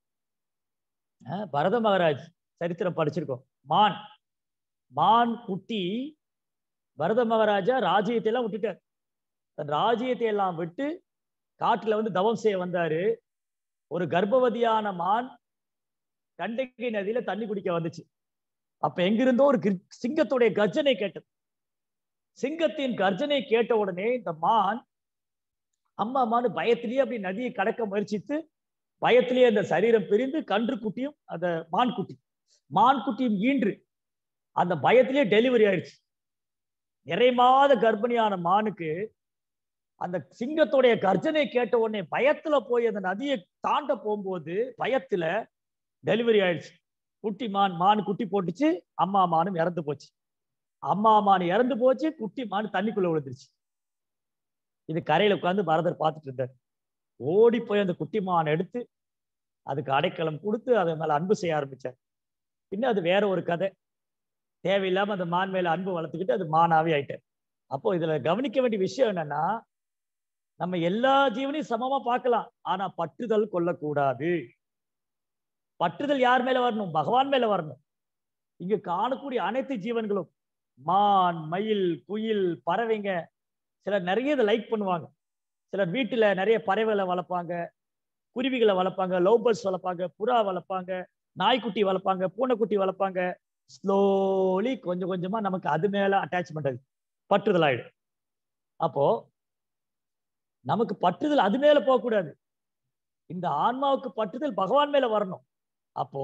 பரத மகாராஜ் சரித்திரம் படிச்சிருக்கோம் மான் மான் குட்டி பரத மகாராஜா ராஜ்யத்தை எல்லாம் விட்டுட்டார் தன் ராஜ்யத்தை எல்லாம் விட்டு காட்டுல வந்து தவம் செய்ய வந்தாரு ஒரு கர்ப்பவதியான மான் கண்டகி நதியில தண்ணி குடிக்க வந்துச்சு அப்ப எங்கிருந்தோ ஒரு சிங்கத்துடைய கர்ஜனை கேட்டது சிங்கத்தின் கர்ஜனை கேட்ட உடனே இந்த மான் அம்மா அம்மானு பயத்திலேயே அப்படி நதியை கடக்க முயற்சித்து பயத்திலேயே அந்த சரீரம் பிரிந்து கன்று குட்டியும் அந்த மான் குட்டி மான் குட்டியும் ஈன்று அந்த பயத்திலேயே டெலிவரி ஆயிடுச்சு நிறை மாத கர்ப்பிணியான மானுக்கு அந்த சிங்கத்துடைய கர்ஜனை கேட்ட உடனே பயத்துல போய் அந்த நதியை தாண்ட போகும்போது பயத்துல டெலிவரி ஆயிடுச்சு குட்டி மான் மான் குட்டி போட்டுச்சு அம்மா மானும் இறந்து போச்சு அம்மா மான் இறந்து போச்சு குட்டி மான் தண்ணிக்குள்ள விழுந்துருச்சு இது கரையில உட்காந்து பரதர் பார்த்துட்டு இருந்தார் ஓடி போய் அந்த குட்டி மான் எடுத்து அதுக்கு அடைக்கலம் கொடுத்து அதை மேல அன்பு செய்ய ஆரம்பிச்சார் பின்ன அது வேற ஒரு கதை தேவையில்லாம அந்த மான் மேல அன்பு வளர்த்துக்கிட்டு அது மானாவே ஆயிட்டார் அப்போ இதுல கவனிக்க வேண்டிய விஷயம் என்னன்னா நம்ம எல்லா ஜீவனையும் சமமா பார்க்கலாம் ஆனா பற்றுதல் கொள்ளக்கூடாது பற்றுதல் யார் மேல வரணும் பகவான் மேல வரணும் இங்க காணக்கூடிய அனைத்து ஜீவன்களும் மான் மயில் குயில் பறவைங்க சிலர் நிறைய இதை லைக் பண்ணுவாங்க சிலர் வீட்டுல நிறைய பறவைகளை வளர்ப்பாங்க குருவிகளை வளர்ப்பாங்க லோபர்ஸ் வளர்ப்பாங்க புறா வளர்ப்பாங்க நாய்க்குட்டி வளர்ப்பாங்க பூனைக்குட்டி வளர்ப்பாங்க ஸ்லோலி கொஞ்சம் கொஞ்சமா நமக்கு அது மேல அட்டாச்மெண்ட் அது பற்றுதல் ஆயிடும் அப்போ நமக்கு பற்றுதல் அது மேல போகக்கூடாது இந்த ஆன்மாவுக்கு பற்றுதல் பகவான் மேல வரணும் அப்போ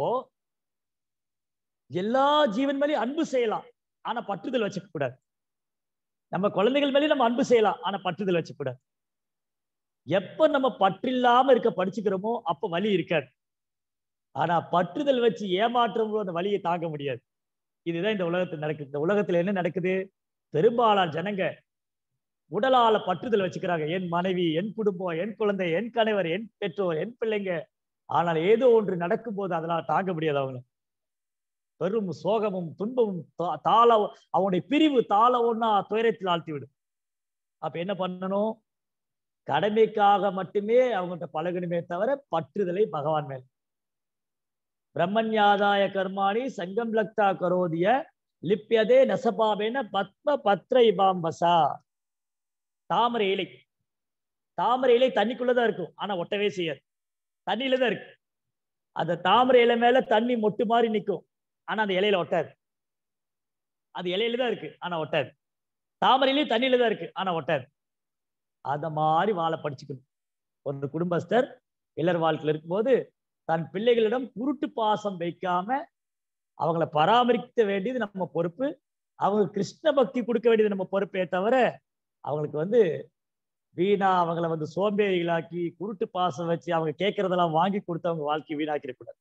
எல்லா ஜீவன் மேலேயும் அன்பு செய்யலாம் ஆனா பற்றுதல் வச்சுக்க கூடாது நம்ம குழந்தைகள் மேலேயும் நம்ம அன்பு செய்யலாம் ஆனா பற்றுதல் வச்சுக்க கூடாது எப்ப நம்ம பற்றில்லாம இருக்க படிச்சுக்கிறோமோ அப்ப வலி இருக்காது ஆனா பற்றுதல் வச்சு ஏமாற்றும் போது அந்த வழியை தாங்க முடியாது இதுதான் இந்த உலகத்தில் நடக்குது இந்த உலகத்துல என்ன நடக்குது பெரும்பாலான ஜனங்க உடலால பற்றுதல் வச்சுக்கிறாங்க என் மனைவி என் குடும்பம் என் குழந்தை என் கணவர் என் பெற்றோர் என் பிள்ளைங்க ஆனால் ஏதோ ஒன்று நடக்கும் போது அதனால தாங்க முடியாது அவங்க பெரும் சோகமும் துன்பமும் தா- தாள அவனுடைய பிரிவு தாள ஒன்னா துயரத்தில் ஆழ்த்தி விடும் அப்ப என்ன பண்ணணும் கடமைக்காக மட்டுமே அவங்கள்ட்ட பழகணுமே தவிர பற்றுதலை பகவான் மேல் பிரம்மன்யாதாய கர்மாணி சங்கம் லக்தா கரோதிய லிப்பியதே நசபாபேன பத்ம பத்ர இபாம்பசா தாமரை இலை தாமரை இலை தண்ணிக்குள்ளதான் இருக்கும் ஆனா ஒட்டவே செய்யாது தண்ணியில தான் இருக்கு அந்த தாமரை இலை மேல தண்ணி மொட்டு மாதிரி நிக்கும் ஆனா அந்த இலையில ஒட்டாது அது இலையில தான் இருக்கு ஆனா ஒட்டாது தாமரையிலயும் தண்ணியில தான் இருக்கு ஆனா ஒட்டாது அந்த மாதிரி வாழ படிச்சுக்கணும் ஒரு குடும்பஸ்தர் இளர் வாழ்க்கையில் இருக்கும்போது தன் பிள்ளைகளிடம் குருட்டு பாசம் வைக்காம அவங்கள பராமரிக்க வேண்டியது நம்ம பொறுப்பு அவங்க கிருஷ்ண பக்தி கொடுக்க வேண்டியது நம்ம பொறுப்பே தவிர அவங்களுக்கு வந்து வீணா அவங்கள வந்து சோம்பேறிகளாக்கி குருட்டு பாசம் வச்சு அவங்க கேட்கறதெல்லாம் வாங்கி கொடுத்து அவங்க வாழ்க்கையை வீணாக்கிடக்கூடாது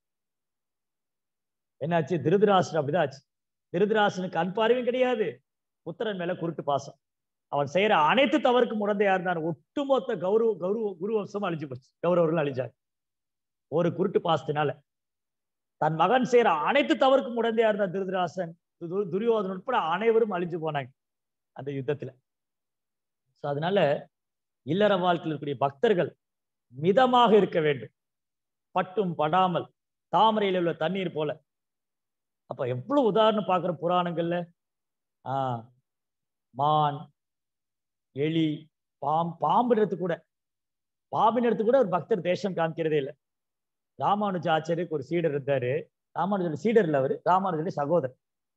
என்னாச்சு திருதராசன் அப்படிதான் ஆச்சு திருதராசனுக்கு அன்பார்வையும் கிடையாது புத்திரன் மேல குருட்டு பாசம் அவன் செய்யற அனைத்து தவறுக்கும் உடந்தையா இருந்தான் ஒட்டுமொத்த கௌரவ கௌரவ குருவம்சம் அழிஞ்சு போச்சு கௌரவர்கள் அழிஞ்சாங்க ஒரு குருட்டு பாசத்தினால தன் மகன் செய்யற அனைத்து தவறுக்கும் உடந்தையா இருந்த திருதராசன் து- துரியோதனன் உட்பட அனைவரும் அழிஞ்சு போனாங்க அந்த யுத்தத்துல சோ அதனால இல்லற வாழ்க்கையில் இருக்கக்கூடிய பக்தர்கள் மிதமாக இருக்க வேண்டும் பட்டும் படாமல் தாமரையில உள்ள தண்ணீர் போல அப்ப எவ்வளவு உதாரணம் பார்க்கிற புராணங்கள்ல ஆஹ் மான் எலி பாம் பாம்புன்றது கூட பாம்பின் கூட ஒரு பக்தர் தேசம் காமிக்கிறதே இல்லை ராமானுஜ ஆச்சாரியருக்கு ஒரு சீடர் இருந்தாரு ராமானுஜோட சீடர் இல்ல அவரு ராமானுஜோட சகோதரர்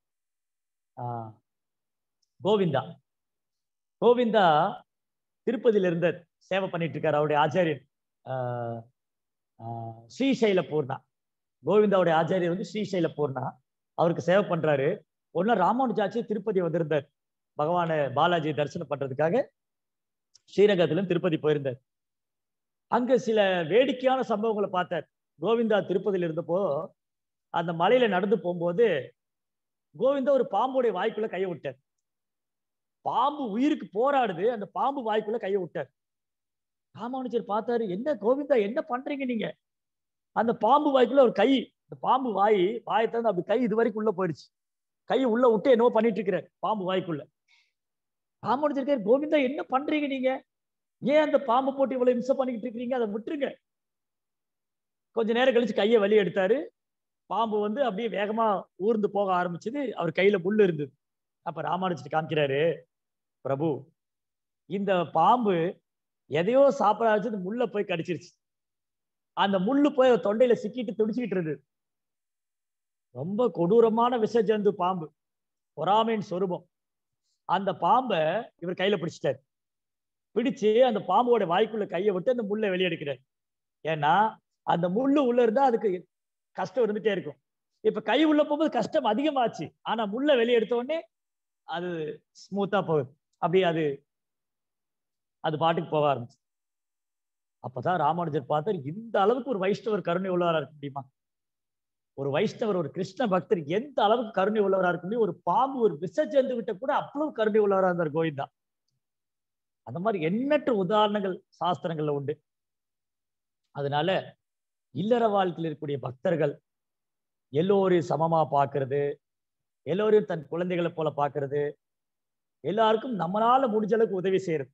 ஆஹ் கோவிந்தா கோவிந்தா திருப்பதியில இருந்த சேவை பண்ணிட்டு இருக்காரு அவருடைய ஆச்சாரியன் ஆஹ் ஆஹ் ஸ்ரீசைல பூர்ணா கோவிந்தாவுடைய ஆச்சாரியர் வந்து ஸ்ரீசைல பூர்ணா அவருக்கு சேவை பண்றாரு ஒரு நாள் ராமானுஜாச்சி திருப்பதி வந்திருந்தார் பகவான பாலாஜி தரிசனம் பண்றதுக்காக ஸ்ரீரங்கத்திலும் திருப்பதி போயிருந்தார் அங்க சில வேடிக்கையான சம்பவங்களை பார்த்தார் கோவிந்தா திருப்பதியில் இருந்தப்போ அந்த மலையில நடந்து போகும்போது கோவிந்தா ஒரு பாம்புடைய வாய்க்குள்ள கையை விட்டார் பாம்பு உயிருக்கு போராடுது அந்த பாம்பு வாய்க்குள்ள கையை விட்டார் ராமானுஜர் பார்த்தாரு என்ன கோவிந்தா என்ன பண்றீங்க நீங்க அந்த பாம்பு வாய்க்குள்ள ஒரு கை அந்த பாம்பு வாய் வாயை தந்து அப்படி கை இது வரைக்கும் உள்ள போயிடுச்சு கையை உள்ள விட்டு என்னவோ பண்ணிட்டு இருக்கிறார் பாம்பு வாய்க்குள்ள ராமானுஜர் இருக்காரு கோவிந்தா என்ன பண்றீங்க நீங்க ஏன் அந்த பாம்பு போட்டு இவ்வளவு இம்சை பண்ணிக்கிட்டு இருக்கீங்க அதை விட்டுருங்க கொஞ்ச நேரம் கழிச்சு கையை வெளியே எடுத்தாரு பாம்பு வந்து அப்படியே வேகமா ஊர்ந்து போக ஆரம்பிச்சது அவர் கையில முள்ளு இருந்தது அப்ப ராமானுஜர் காமிக்கிறாரு பிரபு இந்த பாம்பு எதையோ சாப்பிட வச்சு முள்ள போய் கடிச்சிருச்சு அந்த முள்ளு போய் அவர் தொண்டையில சிக்கிட்டு துடிச்சுக்கிட்டு இருந்தது ரொம்ப கொடூரமான விஷ ஜந்து பாம்பு பொறாமையின் சொரூபம் அந்த பாம்பை இவர் கையில பிடிச்சிட்டாரு பிடிச்சு அந்த பாம்போட வாய்க்குள்ள கையை விட்டு அந்த முள்ளை வெளியெடுக்கிறார் ஏன்னா அந்த முள்ளு உள்ள இருந்தா அதுக்கு கஷ்டம் இருந்துட்டே இருக்கும் இப்ப கை உள்ள போகும்போது கஷ்டம் அதிகமாச்சு ஆனா முள்ள வெளியே எடுத்த உடனே அது ஸ்மூத்தா போகுது அப்படியே அது அது பாட்டுக்கு போக ஆரம்பிச்சு அப்பதான் ராமானுஜர் பார்த்தார் இந்த அளவுக்கு ஒரு வைஷ்ணவர் கருணை உள்ளவரா இருக்க முடியுமா ஒரு வைஷ்ணவர் ஒரு கிருஷ்ண பக்தர் எந்த அளவுக்கு கருணை உள்ளவரா இருக்க முடியும் ஒரு பாம்பு ஒரு விசஜந்து விட்ட கூட அவ்வளவு கருணை உள்ளவரா இருந்தார் கோவிந்தா அந்த மாதிரி எண்ணற்ற உதாரணங்கள் சாஸ்திரங்கள்ல உண்டு அதனால இல்லற வாழ்க்கையில் இருக்கக்கூடிய பக்தர்கள் எல்லோரையும் சமமா பார்க்கிறது எல்லோரையும் தன் குழந்தைகளை போல பார்க்கிறது எல்லாருக்கும் நம்மளால முடிஞ்ச அளவுக்கு உதவி செய்யறது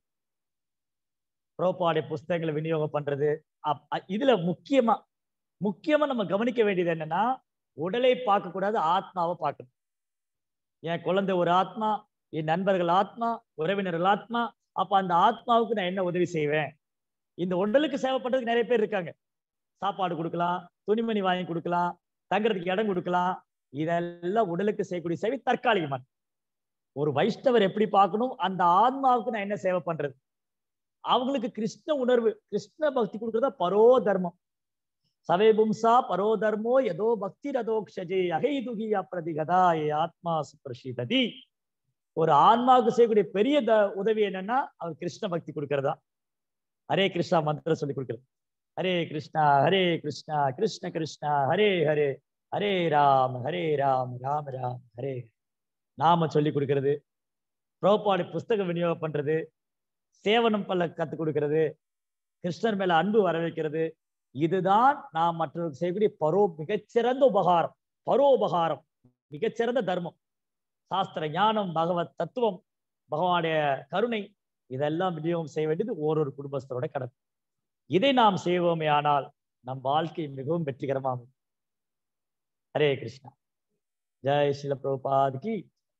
புரோப்பாடைய புஸ்தகங்களை விநியோகம் பண்றது அப்- அ- இதுல முக்கியமா முக்கியமா நம்ம கவனிக்க வேண்டியது என்னன்னா உடலை பார்க்க கூடாது ஆத்மாவை பார்க்கணும் என் குழந்தை ஒரு ஆத்மா என் நண்பர்கள் ஆத்மா உறவினர்கள் ஆத்மா அப்ப அந்த ஆத்மாவுக்கு நான் என்ன உதவி செய்வேன் இந்த உடலுக்கு சேவைப்படுறதுக்கு நிறைய பேர் இருக்காங்க சாப்பாடு கொடுக்கலாம் துணிமணி வாங்கி கொடுக்கலாம் தங்குறதுக்கு இடம் கொடுக்கலாம் இதெல்லாம் உடலுக்கு செய்யக்கூடிய சேவை தற்காலிகமான ஒரு வைஷ்ணவர் எப்படி பார்க்கணும் அந்த ஆத்மாவுக்கு நான் என்ன சேவை பண்றது அவங்களுக்கு கிருஷ்ண உணர்வு கிருஷ்ண பக்தி கொடுக்கறதா பரோ தர்மம் சவே பும்சா பரோ தர்மோ எதோ பக்தி ரதோக்ஷஜே அகைதுகி அப்பிரதிகதா ஏ ஆத்மா சுப்ரஷிததி ஒரு ஆன்மாவுக்கு செய்யக்கூடிய பெரிய த உதவி என்னன்னா அவர் கிருஷ்ண பக்தி கொடுக்கறதா ஹரே கிருஷ்ணா மந்திரம் சொல்லி கொடுக்கிறது ஹரே கிருஷ்ணா ஹரே கிருஷ்ணா கிருஷ்ண கிருஷ்ணா ஹரே ஹரே ஹரே ராம் ஹரே ராம் ராம் ராம் ஹரே நாம சொல்லி கொடுக்கிறது புரோபாடு புஸ்தகம் விநியோகம் பண்றது சேவனம் பல்ல கத்துக் கொடுக்கிறது கிருஷ்ணர் மேல அன்பு வர வைக்கிறது இதுதான் நாம் மற்றவர்களுக்கு செய்யக்கூடிய பரோ மிகச்சிறந்த உபகாரம் பரோபகாரம் மிகச்சிறந்த தர்மம் சாஸ்திர ஞானம் பகவத் தத்துவம் பகவானுடைய கருணை இதெல்லாம் விநியோகம் செய்ய வேண்டியது ஓரொரு குடும்பஸ்தரோட கடமை இதை நாம் செய்வோமே ஆனால் நம் வாழ்க்கை மிகவும் வெற்றிகரமாகும் ஹரே கிருஷ்ணா ஜெய் சில பிரபுபாதிக்கு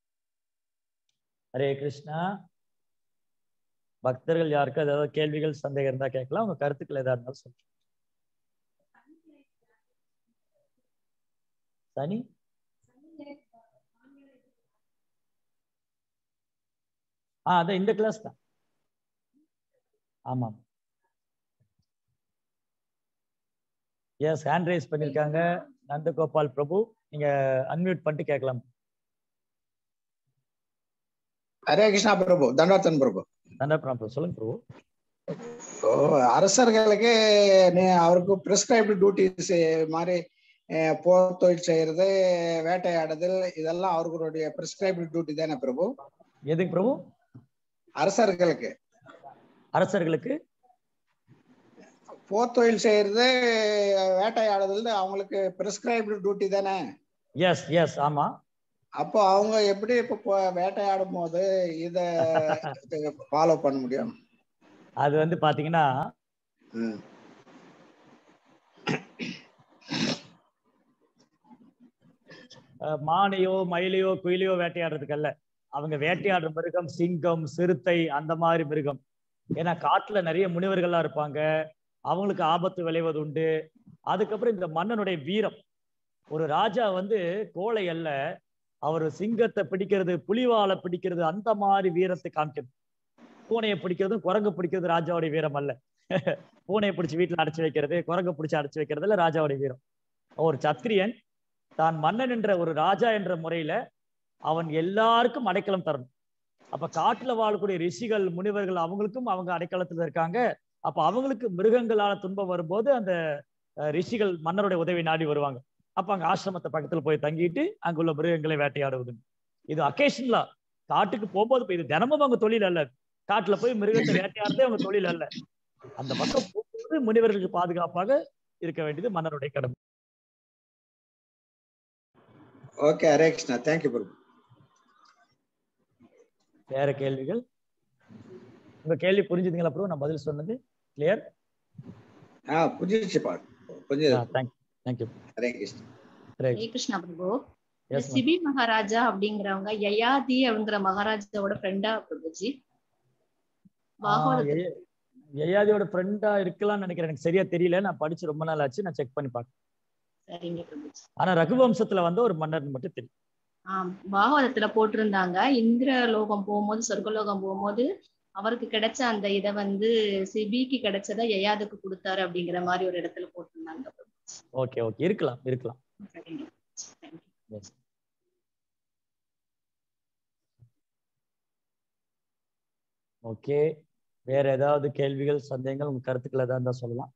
ஹரே கிருஷ்ணா பக்தர்கள் யாருக்கும் ஏதாவது கேள்விகள் சந்தேகம் இருந்தா கேட்கலாம் உங்க கருத்துக்கள் ஏதா இருந்தாலும் சொல்லுங்க சனி ஆ அதான் இந்த கிளாஸ் தான் ஆமாம் எஸ் ஹேண்ட் ரைஸ் பண்ணிருக்காங்க நந்தகோபால் பிரபு நீங்க அன்மியூட் பண்ணிட்டு கேட்கலாம் ஹரே கிருஷ்ணா பிரபு தண்டவர்த்தன் பிரபு நந்தபிரம் பிரபு சொல்லுங்க பிரபு ஓ, அரசர்களுக்கு நீ- அவருக்கு பிரிஸ்கிரைப்டு டியூட்டிஸ் மாதிரி அஹ், போர் தொழில் செய்யறது வேட்டையாடுதல் இதெல்லாம் அவர்களுடைய பிரிஸ்கிரைப்டு டியூட்டி தானே பிரபு எதுக்கு பிரபு அரசர்களுக்கு அரசர்களுக்கு போர் தொழில் செய்யறது வேட்டையாடுதல் அவங்களுக்கு பிரிஸ்கிரைப்டு டியூட்டி தானே எஸ் எஸ் ஆமா அப்போ அவங்க எப்படி இப்போ போ- வேட்டையாடும் போது இத ஃபாலோ பண்ண முடியும் அது வந்து பாத்தீங்கன்னா ம். அஹ், மானையோ மயிலையோ குயிலையோ வேட்டையாடுறதுக்கு அல்ல அவங்க வேட்டையாடுற மிருகம் சிங்கம் சிறுத்தை அந்த மாதிரி மிருகம் ஏன்னா காட்டுல நிறைய முனிவர்கள்லாம் இருப்பாங்க அவங்களுக்கு ஆபத்து விளைவது உண்டு அதுக்கப்புறம் இந்த மன்னனுடைய வீரம் ஒரு ராஜா வந்து கோழை அல்ல அவர் சிங்கத்தை பிடிக்கிறது புலிவாலை பிடிக்கிறது அந்த மாதிரி வீரத்தை காமிக்கிறது பூனையை பிடிக்கிறதும் குரங்கு பிடிக்கிறது ராஜாவுடைய வீரம் அல்ல பூனையை பிடிச்சி வீட்டுல அடைச்சு வைக்கிறது குரங்கு பிடிச்சி அடைச்சு வைக்கிறது இல்ல ராஜாவுடைய வீரம் ஒரு சத்திரியன் தான் மன்னன் என்ற ஒரு ராஜா என்ற முறையில அவன் எல்லாருக்கும் அடைக்கலம் தரணும் அப்ப காட்டுல வாழக்கூடிய ரிஷிகள் முனிவர்கள் அவங்களுக்கும் அவங்க அடைக்கலத்துல இருக்காங்க அப்ப அவங்களுக்கு மிருகங்களால துன்பம் வரும்போது அந்த அஹ், ரிஷிகள் மன்னருடைய உதவி நாடி வருவாங்க அப்ப அங்க ஆசிரமத்தை பக்கத்துல போய் தங்கிட்டு அங்குள்ள மிருகங்களை வேட்டையாடுவது இது அக்கேஷனலா காட்டுக்கு போகும்போது இப்ப இது தினமும் அவங்க தொழில் அல்ல காட்டுல போய் மிருகத்தை வேட்டையாடுறதே அவங்க தொழில் அல்ல அந்த பக்கம் போகும்போது முனிவர்களுக்கு பாதுகாப்பாக இருக்க வேண்டியது மன்னருடைய கடமை ஓகே ஹரே கிருஷ்ணா தேங்க்யூ பிரபு வேற கேள்விகள் உங்க கேள்வி புரிஞ்சுதுங்களா ப்ரோ நான் பதில் சொன்னது கிளியர் ஆ புரிஞ்சிச்சு பாரு புரிஞ்சது தேங்க் தேங்க்யூ ஹரே கிருஷ்ணா ஹரே ஹரே கிருஷ்ணா பிரபு இந்த எஸ் சிபி மகாராஜா அப்படிங்கிறவங்க யயாதி அப்படிங்கிற மகாராஜாவோட ஃப்ரெண்டா பிரபுஜி பாகவதத்துல யயாதியோட ஃப்ரெண்டா இருக்கலாம்னு நினைக்கிறேன் எனக்கு சரியா தெரியல நான் படிச்சு ரொம்ப நாள் ஆச்சு நான் செக் பண்ணி பார்க்கேன் சரிங்க பிரபுஜி ஆனா ரகுவம்சத்துல வந்து ஒரு மன்னர் மட்டும் தெரியும் ஆம் பாகவதத்துல போட்டிருந்தாங்க இந்திர லோகம் போகும்போது சொர்க்கலோகம் போகும்போது அவருக்கு கிடைச்ச அந்த இதை வந்து சிபிக்கு கிடைச்சதை யயாதுக்கு கொடுத்தாரு அப்படிங்கிற மாதிரி ஒரு இடத்துல போட்டிருந்தாங்க பிரபுஜி. ஓகே ஓகே இருக்கலாம் இருக்கலாம் சரிங்க Prabhuji. Thank you. Yes. Okay வேற ஏதாவது கேள்விகள் சந்தேகங்கள் உங்க கருத்துக்கள் ஏதாவது இருந்தா சொல்லலாம்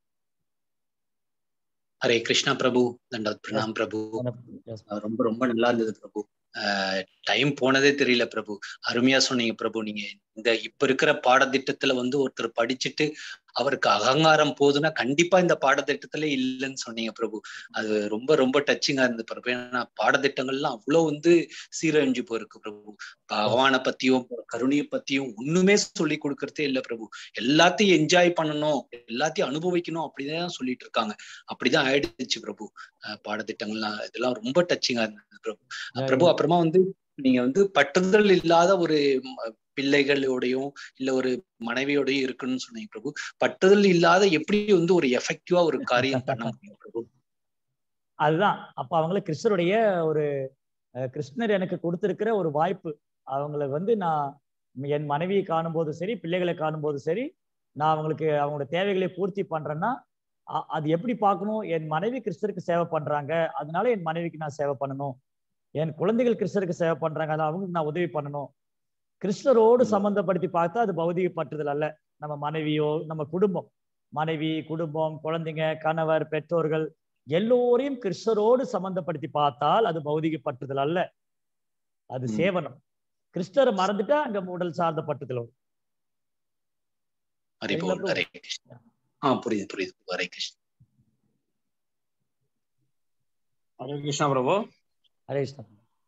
ஹரே கிருஷ்ணா பிரபு தண்டவத் பிரணாம் பிரபு Yes. அஹ் ரொம்ப ரொம்ப நல்லா இருந்தது பிரபு டைம் போனதே தெரியல பிரபு அருமையா சொன்னீங்க பிரபு நீங்க இந்த இப்ப இருக்கிற பாடத்திட்டத்துல வந்து ஒருத்தர் படிச்சுட்டு அவருக்கு அகங்காரம் போதுன்னா கண்டிப்பா இந்த பாடத்திட்டத்துல இல்லைன்னு சொன்னீங்க பிரபு அது ரொம்ப ரொம்ப டச்சிங்கா இருந்தது பிரபு ஏன்னா பாடத்திட்டங்கள்லாம் அவ்வளவு வந்து சீரழிஞ்சு போயிருக்கு பிரபு பகவானை பத்தியும் கருணையை பத்தியும் ஒண்ணுமே சொல்லி கொடுக்கறதே இல்ல பிரபு எல்லாத்தையும் என்ஜாய் பண்ணணும் எல்லாத்தையும் அனுபவிக்கணும் அப்படிதான் சொல்லிட்டு இருக்காங்க அப்படிதான் ஆயிடுச்சு பிரபு அஹ் பாடத்திட்டங்கள்லாம் இதெல்லாம் ரொம்ப டச்சிங்கா இருந்தது பிரபு அஹ் பிரபு அப்புறமா வந்து நீங்க வந்து பற்றுதல் இல்லாத ஒரு ம- பிள்ளைகளோடையும் இல்ல ஒரு மனைவியோடையும் இருக்குன்னு சொன்னீங்க பிரபு பற்றுதல் இல்லாத எப்படி வந்து ஒரு எஃபெக்டிவா ஒரு காரியம் பண்ண முடியும் பிரபு அதுதான் அப்ப அவங்கள கிருஷ்ணருடைய ஒரு அஹ், கிருஷ்ணர் எனக்கு கொடுத்திருக்கிற ஒரு வாய்ப்பு அவங்கள வந்து நான் என் மனைவியை காணும்போது சரி பிள்ளைகளை காணும்போது சரி நான் அவங்களுக்கு அவங்களோட தேவைகளை பூர்த்தி பண்றேன்னா அ- அது எப்படி பார்க்கணும் என் மனைவி கிறிஸ்தருக்கு சேவை பண்றாங்க அதனால என் மனைவிக்கு நான் சேவை பண்ணணும் என் குழந்தைகள் கிறிஸ்தருக்கு சேவை பண்றாங்க அதனால அவங்களுக்கு நான் உதவி பண்ணணும் கிறிஸ்தரோடு சம்பந்தப்படுத்தி பார்த்தா அது பௌதிக பற்றுதல் அல்ல நம்ம மனைவியோ நம்ம குடும்பம் மனைவி குடும்பம் குழந்தைங்க கணவர் பெற்றோர்கள் எல்லோரையும் கிறிஸ்தரோடு சம்பந்தப்படுத்தி பார்த்தால் அது பௌதிக பற்றுதல் அல்ல அது ம். சேவனம் கிறிஸ்தரை மறந்துட்டா அங்க உடல் சார்ந்த பற்றுதல் வரும் ஹரி சரிங்களா போல் bro? ஹரே கிருஷ்ணா ஆ புரியுது புரியுது ஹரே கிருஷ்ணா ஹரே கிருஷ்ணா பிரபு ஹரே கிருஷ்ணா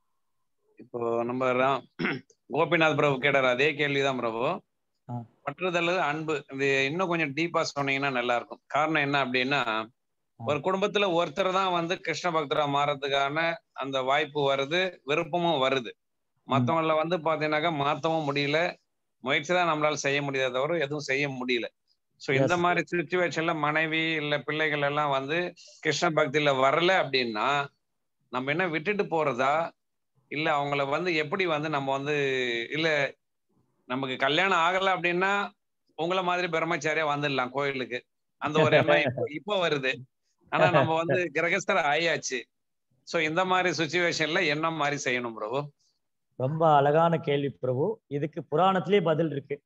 இப்போ நம்ம ரா- கோபிநாத் பிரபு கேட்டார் அதே கேள்விதான் பிரபு ஆ. பற்றுதல் அன்பு இது இன்னும் கொஞ்சம் டீப்பா சொன்னீங்கன்னா நல்லா இருக்கும் காரணம் என்ன அப்படின்னா ஒரு குடும்பத்துல ஒருத்தர் தான் வந்து கிருஷ்ண பக்தரா மாறதுக்கான அந்த வாய்ப்பு வருது விருப்பமும் வருது மத்தவங்கள வந்து பாத்தீங்கன்னாக்கா மாத்தவும் முடியல முயற்சி தான் நம்மளால செய்ய முடியாத தவிர எதுவும் செய்ய முடியல சோ இந்த Yes. மாதிரி சுச்சுவேஷன்ல மனைவி இல்ல பிள்ளைகள் எல்லாம் வந்து கிருஷ்ண பக்தியில வரல அப்படின்னா நம்ம என்ன விட்டுட்டு போறதா இல்ல அவங்கள வந்து எப்படி வந்து நம்ம வந்து இல்ல நமக்கு கல்யாணம் ஆகல அப்படின்னா உங்கள மாதிரி பிரம்மச்சாரியா வந்துடலாம் கோயிலுக்கு அந்த ஒரு எண்ணம் இப்போ இப்போ வருது ஆனா நம்ம வந்து கிரகஸ்தர ஆயாச்சு சோ இந்த மாதிரி சுச்சுவேஷன்ல என்ன மாதிரி செய்யணும் பிரபு ரொம்ப அழகான கேள்வி பிரபு இதுக்கு புராணத்திலே பதில் இருக்கு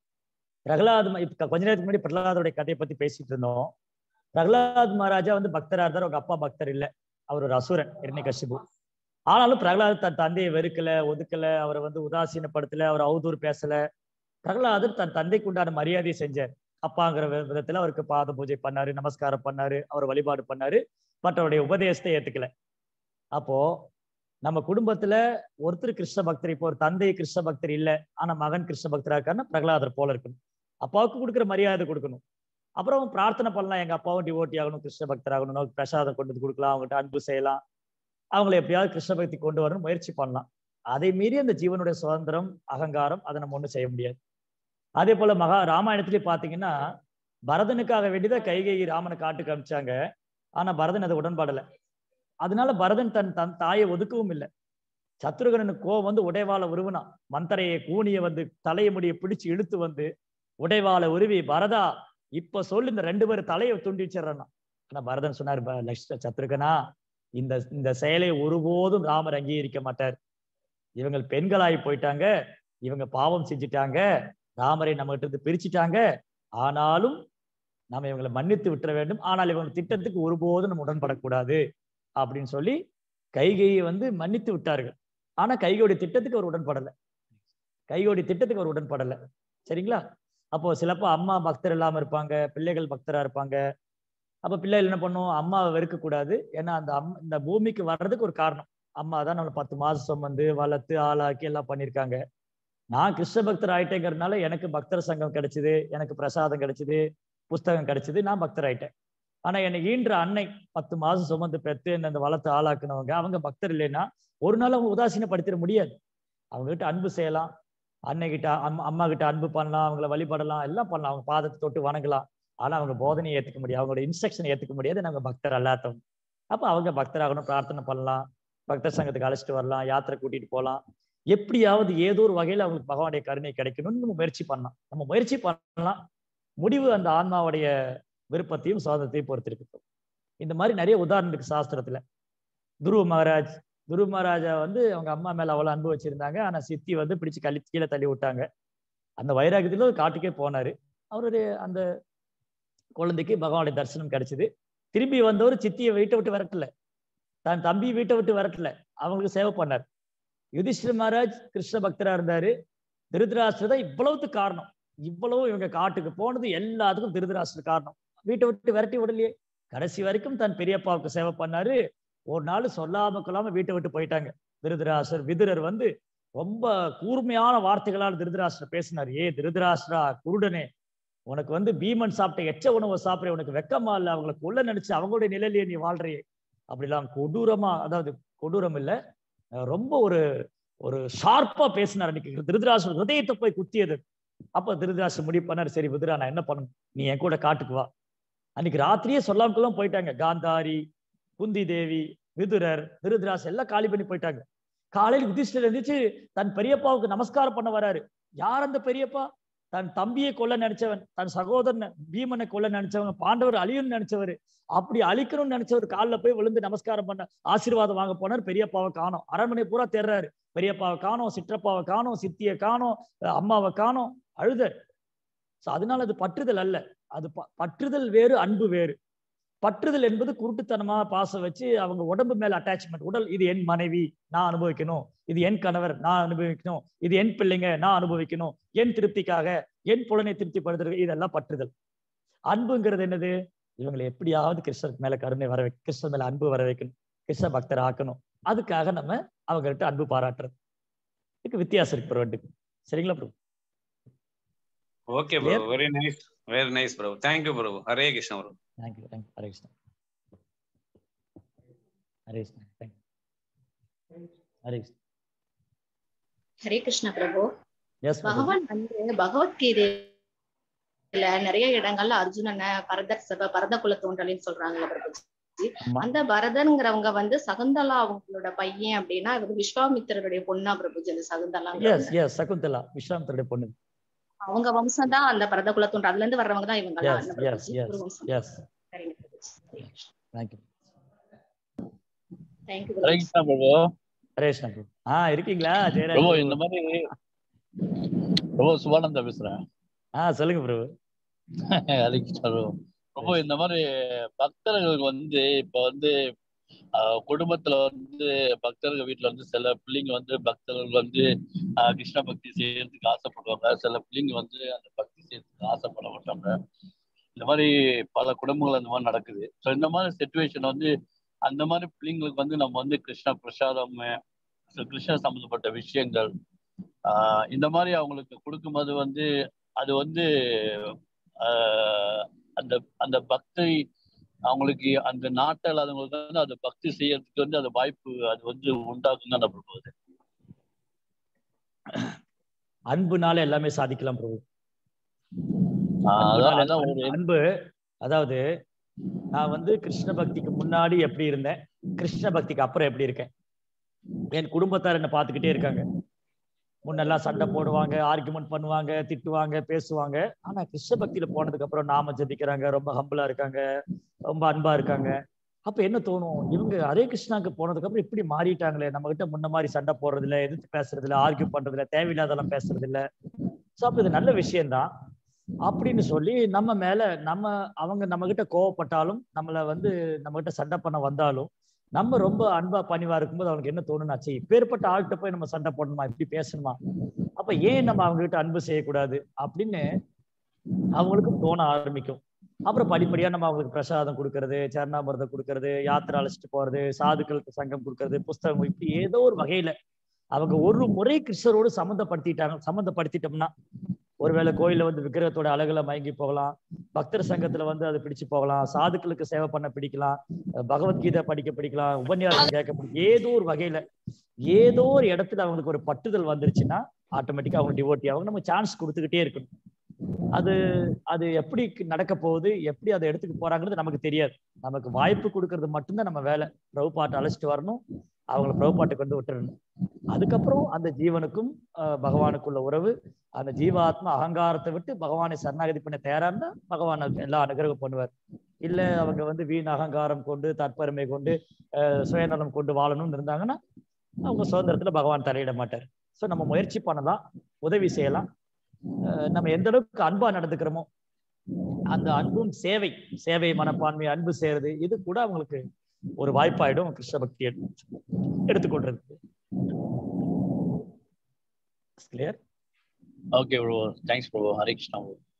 பிரகலாத் ம- இப்ப கொஞ்ச நேரத்துக்கு முன்னாடி பிரகலாதோடைய கதையை பத்தி பேசிட்டு இருந்தோம் பிரகலாத் மகாராஜா வந்து பக்தரா இருந்தார் அவங்க அப்பா பக்தர் இல்ல அவர் ஒரு அசுரன் இரண்யகசிபு ஆனாலும் பிரகலாத் தன் தந்தையை வெறுக்கல ஒதுக்கல அவரை வந்து உதாசீனப்படுத்தல அவர் அவதூறு பேசல பிரகலாதர் தன் தந்தைக்கு உண்டான மரியாதையை செஞ்சார் அப்பாங்கிற வி- விதத்துல அவருக்கு பாத பூஜை பண்ணாரு நமஸ்காரம் பண்ணாரு அவர் வழிபாடு பண்ணாரு மற்றவருடைய உபதேசத்தை ஏத்துக்கல அப்போ நம்ம குடும்பத்துல ஒருத்தர் கிருஷ்ண பக்தர் இப்போ ஒரு தந்தை கிருஷ்ண பக்தர் இல்ல ஆனா மகன் கிருஷ்ண பக்தரா இருக்காருன்னா பிரகலாதர் போல இருக்கணும் அப்பாவுக்கு கொடுக்குற மரியாதை கொடுக்கணும் அப்புறம் பிரார்த்தனை பண்ணலாம் எங்க அப்பாவும் டிவோட்டி ஆகணும் கிருஷ்ண பக்தர் ஆகணும் நமக்கு பிரசாதம் கொண்டு வந்து கொடுக்கலாம் அவங்ககிட்ட அன்பு செய்யலாம் அவங்களை எப்படியாவது கிருஷ்ண பக்தி கொண்டு வரணும் முயற்சி பண்ணலாம் அதை மீறி அந்த ஜீவனுடைய சுதந்திரம் அகங்காரம் அதை நம்ம ஒண்ணும் செய்ய முடியாது அதே போல மகா ராமாயணத்திலே பாத்தீங்கன்னா பரதனுக்காக வேண்டிதான் கைகேயி ராமனை காட்டுக்கு அனுப்பிச்சாங்க ஆனா பரதன் அதை உடன்பாடல அதனால பரதன் தன் தன் தாயை ஒதுக்கவும் இல்லை சத்ருகனனுக்கு கோவம் வந்து உடைவாள உருவினான் மந்தரையை கூனிய வந்து தலையை முடிய பிடிச்சு இழுத்து வந்து உடைவாள உருவி பரதா இப்ப சொல்லு இந்த ரெண்டு பேரும் தலையை துண்டி வச்சிடறான் ஆனா பரதன் சொன்னார் "ப- லக்ஷ்ம சத்ருகனா இந்த இந்த செயலை ஒருபோதும் ராமர் அங்கீகரிக்க மாட்டார் இவங்க பெண்களாகி போயிட்டாங்க இவங்க பாவம் செஞ்சிட்டாங்க ராமரை நம்ம கிட்ட இருந்து பிரிச்சுட்டாங்க ஆனாலும் நாம இவங்களை மன்னித்து விட்டுற வேண்டும் ஆனால் இவங்க திட்டத்துக்கு ஒருபோதும் நம்ம உடன்படக்கூடாது அப்படின்னு சொல்லி கைகையை வந்து மன்னித்து விட்டார்கள் ஆனா கைகோடி திட்டத்துக்கு அவர் உடன்படலை கைகோடி திட்டத்துக்கு அவர் உடன்படலை சரிங்களா அப்போ சிலப்போ அம்மா பக்தர் இல்லாம இருப்பாங்க பிள்ளைகள் பக்தரா இருப்பாங்க அப்ப பிள்ளைகள் என்ன பண்ணும் அம்மாவை வெறுக்க கூடாது ஏன்னா அந்த அம் இந்த பூமிக்கு வர்றதுக்கு ஒரு காரணம் அம்மா தான் நம்மளை பத்து மாசம் சுமந்து வளர்த்து ஆளாக்கி எல்லாம் பண்ணியிருக்காங்க நான் கிருஷ்ண பக்தர் ஆயிட்டேங்கிறதுனால எனக்கு பக்தர் சங்கம் கிடைச்சது எனக்கு பிரசாதம் கிடைச்சது புஸ்தகம் கிடைச்சது நான் பக்தர் ஆயிட்டேன் ஆனா என்னை ஈன்ற அன்னை பத்து மாசம் சுமந்து பெற்று என்னை அந்த வளர்த்து ஆளாக்குனவங்க அவங்க பக்தர் இல்லைன்னா ஒரு நாள் அவங்க உதாசீனப்படுத்திட முடியாது அவங்க கிட்ட அன்பு செய்யலாம் அன்னை கிட்ட அம்மா அம்மா கிட்ட அன்பு பண்ணலாம் அவங்கள வழிபடலாம் எல்லாம் பண்ணலாம் அவங்க பாதத்தை தொட்டு வணங்கலாம் ஆனா அவங்க போதனையை ஏத்துக்க முடியாது அவங்களோட இன்ஸ்ட்ரக்ஷனை ஏத்துக்க முடியாது நாங்க பக்தர் அல்லாதவங்க அப்ப அவங்க பக்தராகணும் பிரார்த்தனை பண்ணலாம் பக்தர் சங்கத்துக்கு அழைச்சிட்டு வரலாம் யாத்திரை கூட்டிட்டு போகலாம் எப்படியாவது ஏதோ ஒரு வகையில அவங்களுக்கு பகவானுடைய கருணை கிடைக்கணும்னு நம்ம முயற்சி பண்ணலாம் நம்ம முயற்சி பண்ணலாம் முடிவு அந்த ஆன்மாவுடைய விருப்பத்தையும் சுவாதத்தையும் பொறுத்திருக்கு இந்த மாதிரி நிறைய உதாரணம் இருக்கு சாஸ்திரத்துல துருவ மகாராஜ் துருவ மகாராஜா வந்து அவங்க அம்மா மேல அவ்வளவு அன்பு வச்சிருந்தாங்க ஆனா சித்தி வந்து பிடிச்சு கழி கீழே தள்ளி விட்டாங்க அந்த வைராகத்துல ஒரு காட்டுக்கே போனாரு அவருடைய அந்த குழந்தைக்கு பகவானுடைய தரிசனம் கிடைச்சது திரும்பி வந்தவர் சித்தியை வீட்டை விட்டு விரட்டல தன் தம்பி வீட்டை விட்டு விரட்டல அவங்களுக்கு சேவை பண்ணார் யுதிஷ்டிர மகாராஜ் கிருஷ்ண பக்தரா இருந்தாரு திருதராஷ்டிர தான் இவ்வளவுக்கு காரணம் இவ்வளவு இவங்க காட்டுக்கு போனது எல்லாத்துக்கும் திருதராஷ்டிர காரணம் வீட்டை விட்டு விரட்டி விடலையே கடைசி வரைக்கும் தன் பெரியப்பாவுக்கு சேவை பண்ணாரு ஒரு நாள் சொல்லாம கொள்ளாம வீட்டை விட்டு போயிட்டாங்க திருதராஷ்டர் விதுரர் வந்து ரொம்ப கூர்மையான வார்த்தைகளால் திருதராஷ்டிரர் பேசினார் ஏ திருதராஷ்டிரா குருடனே உனக்கு வந்து பீமன் சாப்பிட்ட எச்ச உணவை சாப்பிட உனக்கு வெக்கமா இல்ல அவங்களை கொல்ல நினைச்சு அவங்களுடைய நிலையிலேயே நீ வாழ்றியே அப்படிலாம் கொடூரமா அதாவது கொடூரம் இல்ல அஹ் ரொம்ப ஒரு ஒரு ஷார்ப்பா பேசினார் அன்னைக்கு திருதராஷ்டிர ஹிருதயத்தை போய் குத்தியது அப்ப திருதராஷ்டிர முடிவு பண்ணாரு சரி விதுரா நான் என்ன பண்ணணும் நீ என் கூட காட்டுக்கு வா அன்னைக்கு ராத்திரியே சொல்லாமக்குள்ளாம் போயிட்டாங்க காந்தாரி குந்தி தேவி விதுரர் திருதராஸ் எல்லாம் காலி பண்ணி போயிட்டாங்க காலையில் யுதிஷ்டர் இருந்துச்சு தன் பெரியப்பாவுக்கு நமஸ்காரம் பண்ண வராரு யார் அந்த பெரியப்பா தன் தம்பியை கொல்ல நினைச்சவன் தன் சகோதரன் பீமனை கொல்ல நினைச்சவன் பாண்டவர் அழியும்னு நினைச்சவர் அப்படி அழிக்கணும்னு நினைச்சவர் காலில் போய் விழுந்து நமஸ்காரம் பண்ண ஆசீர்வாதம் வாங்க போனார் பெரியப்பாவை காணோம் அரண்மனை பூரா தேர்றாரு பெரியப்பாவை காணோம் சிற்றப்பாவை காணோம் சித்தியை காணோம் அம்மாவை காணோம் அழுத ஸோ அதனால அது பற்றுதல் அல்ல அது ப- பற்றுதல் வேறு அன்பு வேறு பற்றுதல் என்பது குருட்டுத்தனமா பாசம் வச்சு அவங்க உடம்பு மேல அட்டாச்மெண்ட் உடல் இது என் மனைவி நான் அனுபவிக்கணும் இது என் கணவர் நான் அனுபவிக்கணும் இது என் பிள்ளைங்க நான் அனுபவிக்கணும் என் திருப்திக்காக என் புலனை திருப்திப்படுத்துறது இதெல்லாம் பற்றுதல் அன்புங்கிறது என்னது இவங்களை எப்படியாவது கிருஷ்ணருக்கு மேல கருணை வர வை கிருஷ்ணர் மேல அன்பு வர வைக்கணும் கிருஷ்ண பக்தர் ஆக்கணும் அதுக்காக நம்ம அவங்ககிட்ட அன்பு பாராட்டுறது இதுக்கு வித்தியாசம் இருக்கு ப்ரோ ரெண்டுக்கும் சரிங்களா bro okay bro very nice very nice bro thank you bro Hare Krishna bro thank you thank you Hare Krishna Hare Krishna thank you Hare Krishna Hare Krishna Prabhu yes பகவான் வந்து பகவத்கீதையில நிறைய இடங்கள்ல அர்ஜுனனை பரதர் சப பரத குல தோன்றலின்னு சொல்றாங்கல்ல பிரபுஜி ஆமா. அந்த பரதன்கிறவங்க வந்து சகுந்தலா அவங்களோட பையன் அப்படின்னா இவர் விஸ்வாமித்திரருடைய பொண்ணா பிரபுஜி அந்த சகுந்தலா எஸ் எஸ் சகுந்தலா விஸ்வாமித்தருடைய பொண்ணு அவங்க வம்சம் தான் அந்த பரத குல தோன்ற அதுல இருந்து வர்றவங்க தான் இவங்க எஸ் எஸ் எஸ் எஸ் சரிங்க Prabhuji thank you thank you Hare Krishna Prabhu Hare Krishna bro ஆ இருக்கீங்களா ஜெயராஜ் பிரபு bro. இந்த மாதிரி பிரபு சுபானந்தா பேசுறேன் ஆ சொல்லுங்க ப்ரோ ஹரே கிருஷ்ணா பிரபு பிரபு இந்த மாதிரி பக்தர்களுக்கு வந்து இப்ப வந்து ஆஹ், குடும்பத்துல வந்து பக்தர்கள் வீட்டுல வந்து சில பிள்ளைங்க வந்து பக்தர்கள் வந்து ஆஹ், கிருஷ்ண பக்தி செய்யறதுக்கு ஆசைப்படுவாங்க சில பிள்ளைங்க வந்து அந்த பக்தி செய்யறதுக்கு ஆசைப்பட மாட்டாங்க இந்த மாதிரி பல குடும்பங்கள் அந்த மாதிரி நடக்குது ஸோ இந்த மாதிரி சுச்சுவேஷன் வந்து அந்த மாதிரி பிள்ளைங்களுக்கு வந்து நம்ம வந்து கிருஷ்ண பிரசாதம் so கிருஷ்ண சம்பந்தப்பட்ட விஷயங்கள் ஆஹ் இந்த மாதிரி அவங்களுக்கு கொடுக்கும்போது வந்து அது வந்து ஆஹ் அந்த அந்த பக்தி அவங்களுக்கு அந்த நாட்டை இல்லாதவங்களுக்கு வந்து அது பக்தி செய்யறதுக்கு வந்து அது வாய்ப்பு அது வந்து உண்டாக்கும் தான் நம்ம போகுது அன்புனால எல்லாமே சாதிக்கலாம் ப்ரோ ஆஹ் அதான் அதான் ஒரு அன்பு அதாவது நான் வந்து கிருஷ்ண பக்திக்கு முன்னாடி எப்படி இருந்தேன் கிருஷ்ண பக்திக்கு அப்புறம் எப்படி இருக்கேன் என் குடும்பத்தார் என்ன பார்த்துக்கிட்டே இருக்காங்க முன்னெல்லாம் சண்டை போடுவாங்க ஆர்குமெண்ட் பண்ணுவாங்க திட்டுவாங்க பேசுவாங்க ஆனா கிருஷ்ண பக்தியில போனதுக்கு அப்புறம் நாம ஜபிக்கிறாங்க ரொம்ப ஹம்பிளா இருக்காங்க ரொம்ப அன்பா இருக்காங்க அப்ப என்ன தோணும் இவங்க ஹரே கிருஷ்ணாக்கு போனதுக்கு அப்புறம் இப்படி மாறிட்டாங்களே நம்ம கிட்ட முன்ன மாதிரி சண்டை போடுறது இல்ல எதிர்த்து பேசுறது இல்ல ஆர்கியூ பண்றது இல்ல தேவையில்லாதெல்லாம் பேசுறது இல்ல சோ அப்ப இது நல்ல விஷயம்தான் அப்படின்னு சொல்லி நம்ம மேல நம்ம அவங்க நம்ம கிட்ட கோவப்பட்டாலும் நம்மள வந்து நம்ம கிட்ட சண்டை பண்ண வந்தாலும் நம்ம ரொம்ப அன்பா பணிவா இருக்கும்போது அவனுக்கு என்ன தோணுனாச்சு இப்பேற்பட்ட ஆள்கிட்ட போய் நம்ம சண்டை போடணுமா இப்படி பேசணுமா அப்ப ஏன் நம்ம அவங்க கிட்ட அன்பு செய்யக்கூடாது அப்படின்னு அவங்களுக்கும் தோண ஆரம்பிக்கும் அப்புறம் படிப்படியா நம்ம அவங்களுக்கு பிரசாதம் கொடுக்கறது சரணாமிரதம் கொடுக்கறது யாத்திரை அழைச்சிட்டு போறது சாதுக்களுக்கு சங்கம் கொடுக்கறது புஸ்தகம் இப்படி ஏதோ ஒரு வகையில அவங்க ஒரு முறை கிருஷ்ணரோடு சம்மந்தப்படுத்திட்டாங்க சம்மந்தப்படுத்திட்டோம்னா ஒருவேளை கோயில்ல வந்து விக்கிரகத்தோட அழகுல மயங்கி போகலாம் பக்தர் சங்கத்துல வந்து அது பிடிச்சு போகலாம் சாதுக்களுக்கு சேவை பண்ண பிடிக்கலாம் அஹ் பகவத்கீதை படிக்க பிடிக்கலாம் உபன்யாசம் கேட்க பிடிக்கும் ஏதோ ஒரு வகையில ஏதோ ஒரு இடத்துல அவங்களுக்கு ஒரு பட்டுதல் வந்துருச்சுன்னா ஆட்டோமேட்டிக்கா அவங்க டிவோட்டி அவங்க நம்ம சான்ஸ் கொடுத்துக்கிட்டே இருக்கணும் அது அது எப்படி நடக்க போகுது எப்படி அதை எடுத்துக்க போறாங்கிறது நமக்கு தெரியாது நமக்கு வாய்ப்பு கொடுக்கறது மட்டும்தான் நம்ம வேலை பிரபுபாட்டை அழைச்சிட்டு வரணும் அவங்கள பிரபுபாட்டுக்கு வந்து விட்டுறணும் அதுக்கப்புறம் அந்த ஜீவனுக்கும் அஹ், பகவானுக்குள்ள உறவு அந்த ஜீவாத்மா அகங்காரத்தை விட்டு பகவானை சரணாகதி பண்ண தயாரா இருந்தா பகவான் அதுக்கு எல்லா அனுகிரகம் பண்ணுவார் இல்ல அவங்க வந்து வீண் அகங்காரம் கொண்டு தற்பெருமை கொண்டு அஹ், சுயநலம் கொண்டு வாழணும்னு இருந்தாங்கன்னா அவங்க சுதந்திரத்துல பகவான் தலையிட மாட்டார் சோ நம்ம முயற்சி பண்ணலாம் உதவி செய்யலாம் அஹ், நம்ம எந்த அளவுக்கு அன்பா நடந்துக்கிறோமோ அந்த அன்பும் சேவை சேவை மனப்பான்மை அன்பு செய்யறது இது கூட அவங்களுக்கு ஒரு வாய்ப்பாயிடும் கிருஷ்ண பக்தி எடுத்து எடுத்துக்கொள்றது clear okay bro thanks bro Hare Krishna bro.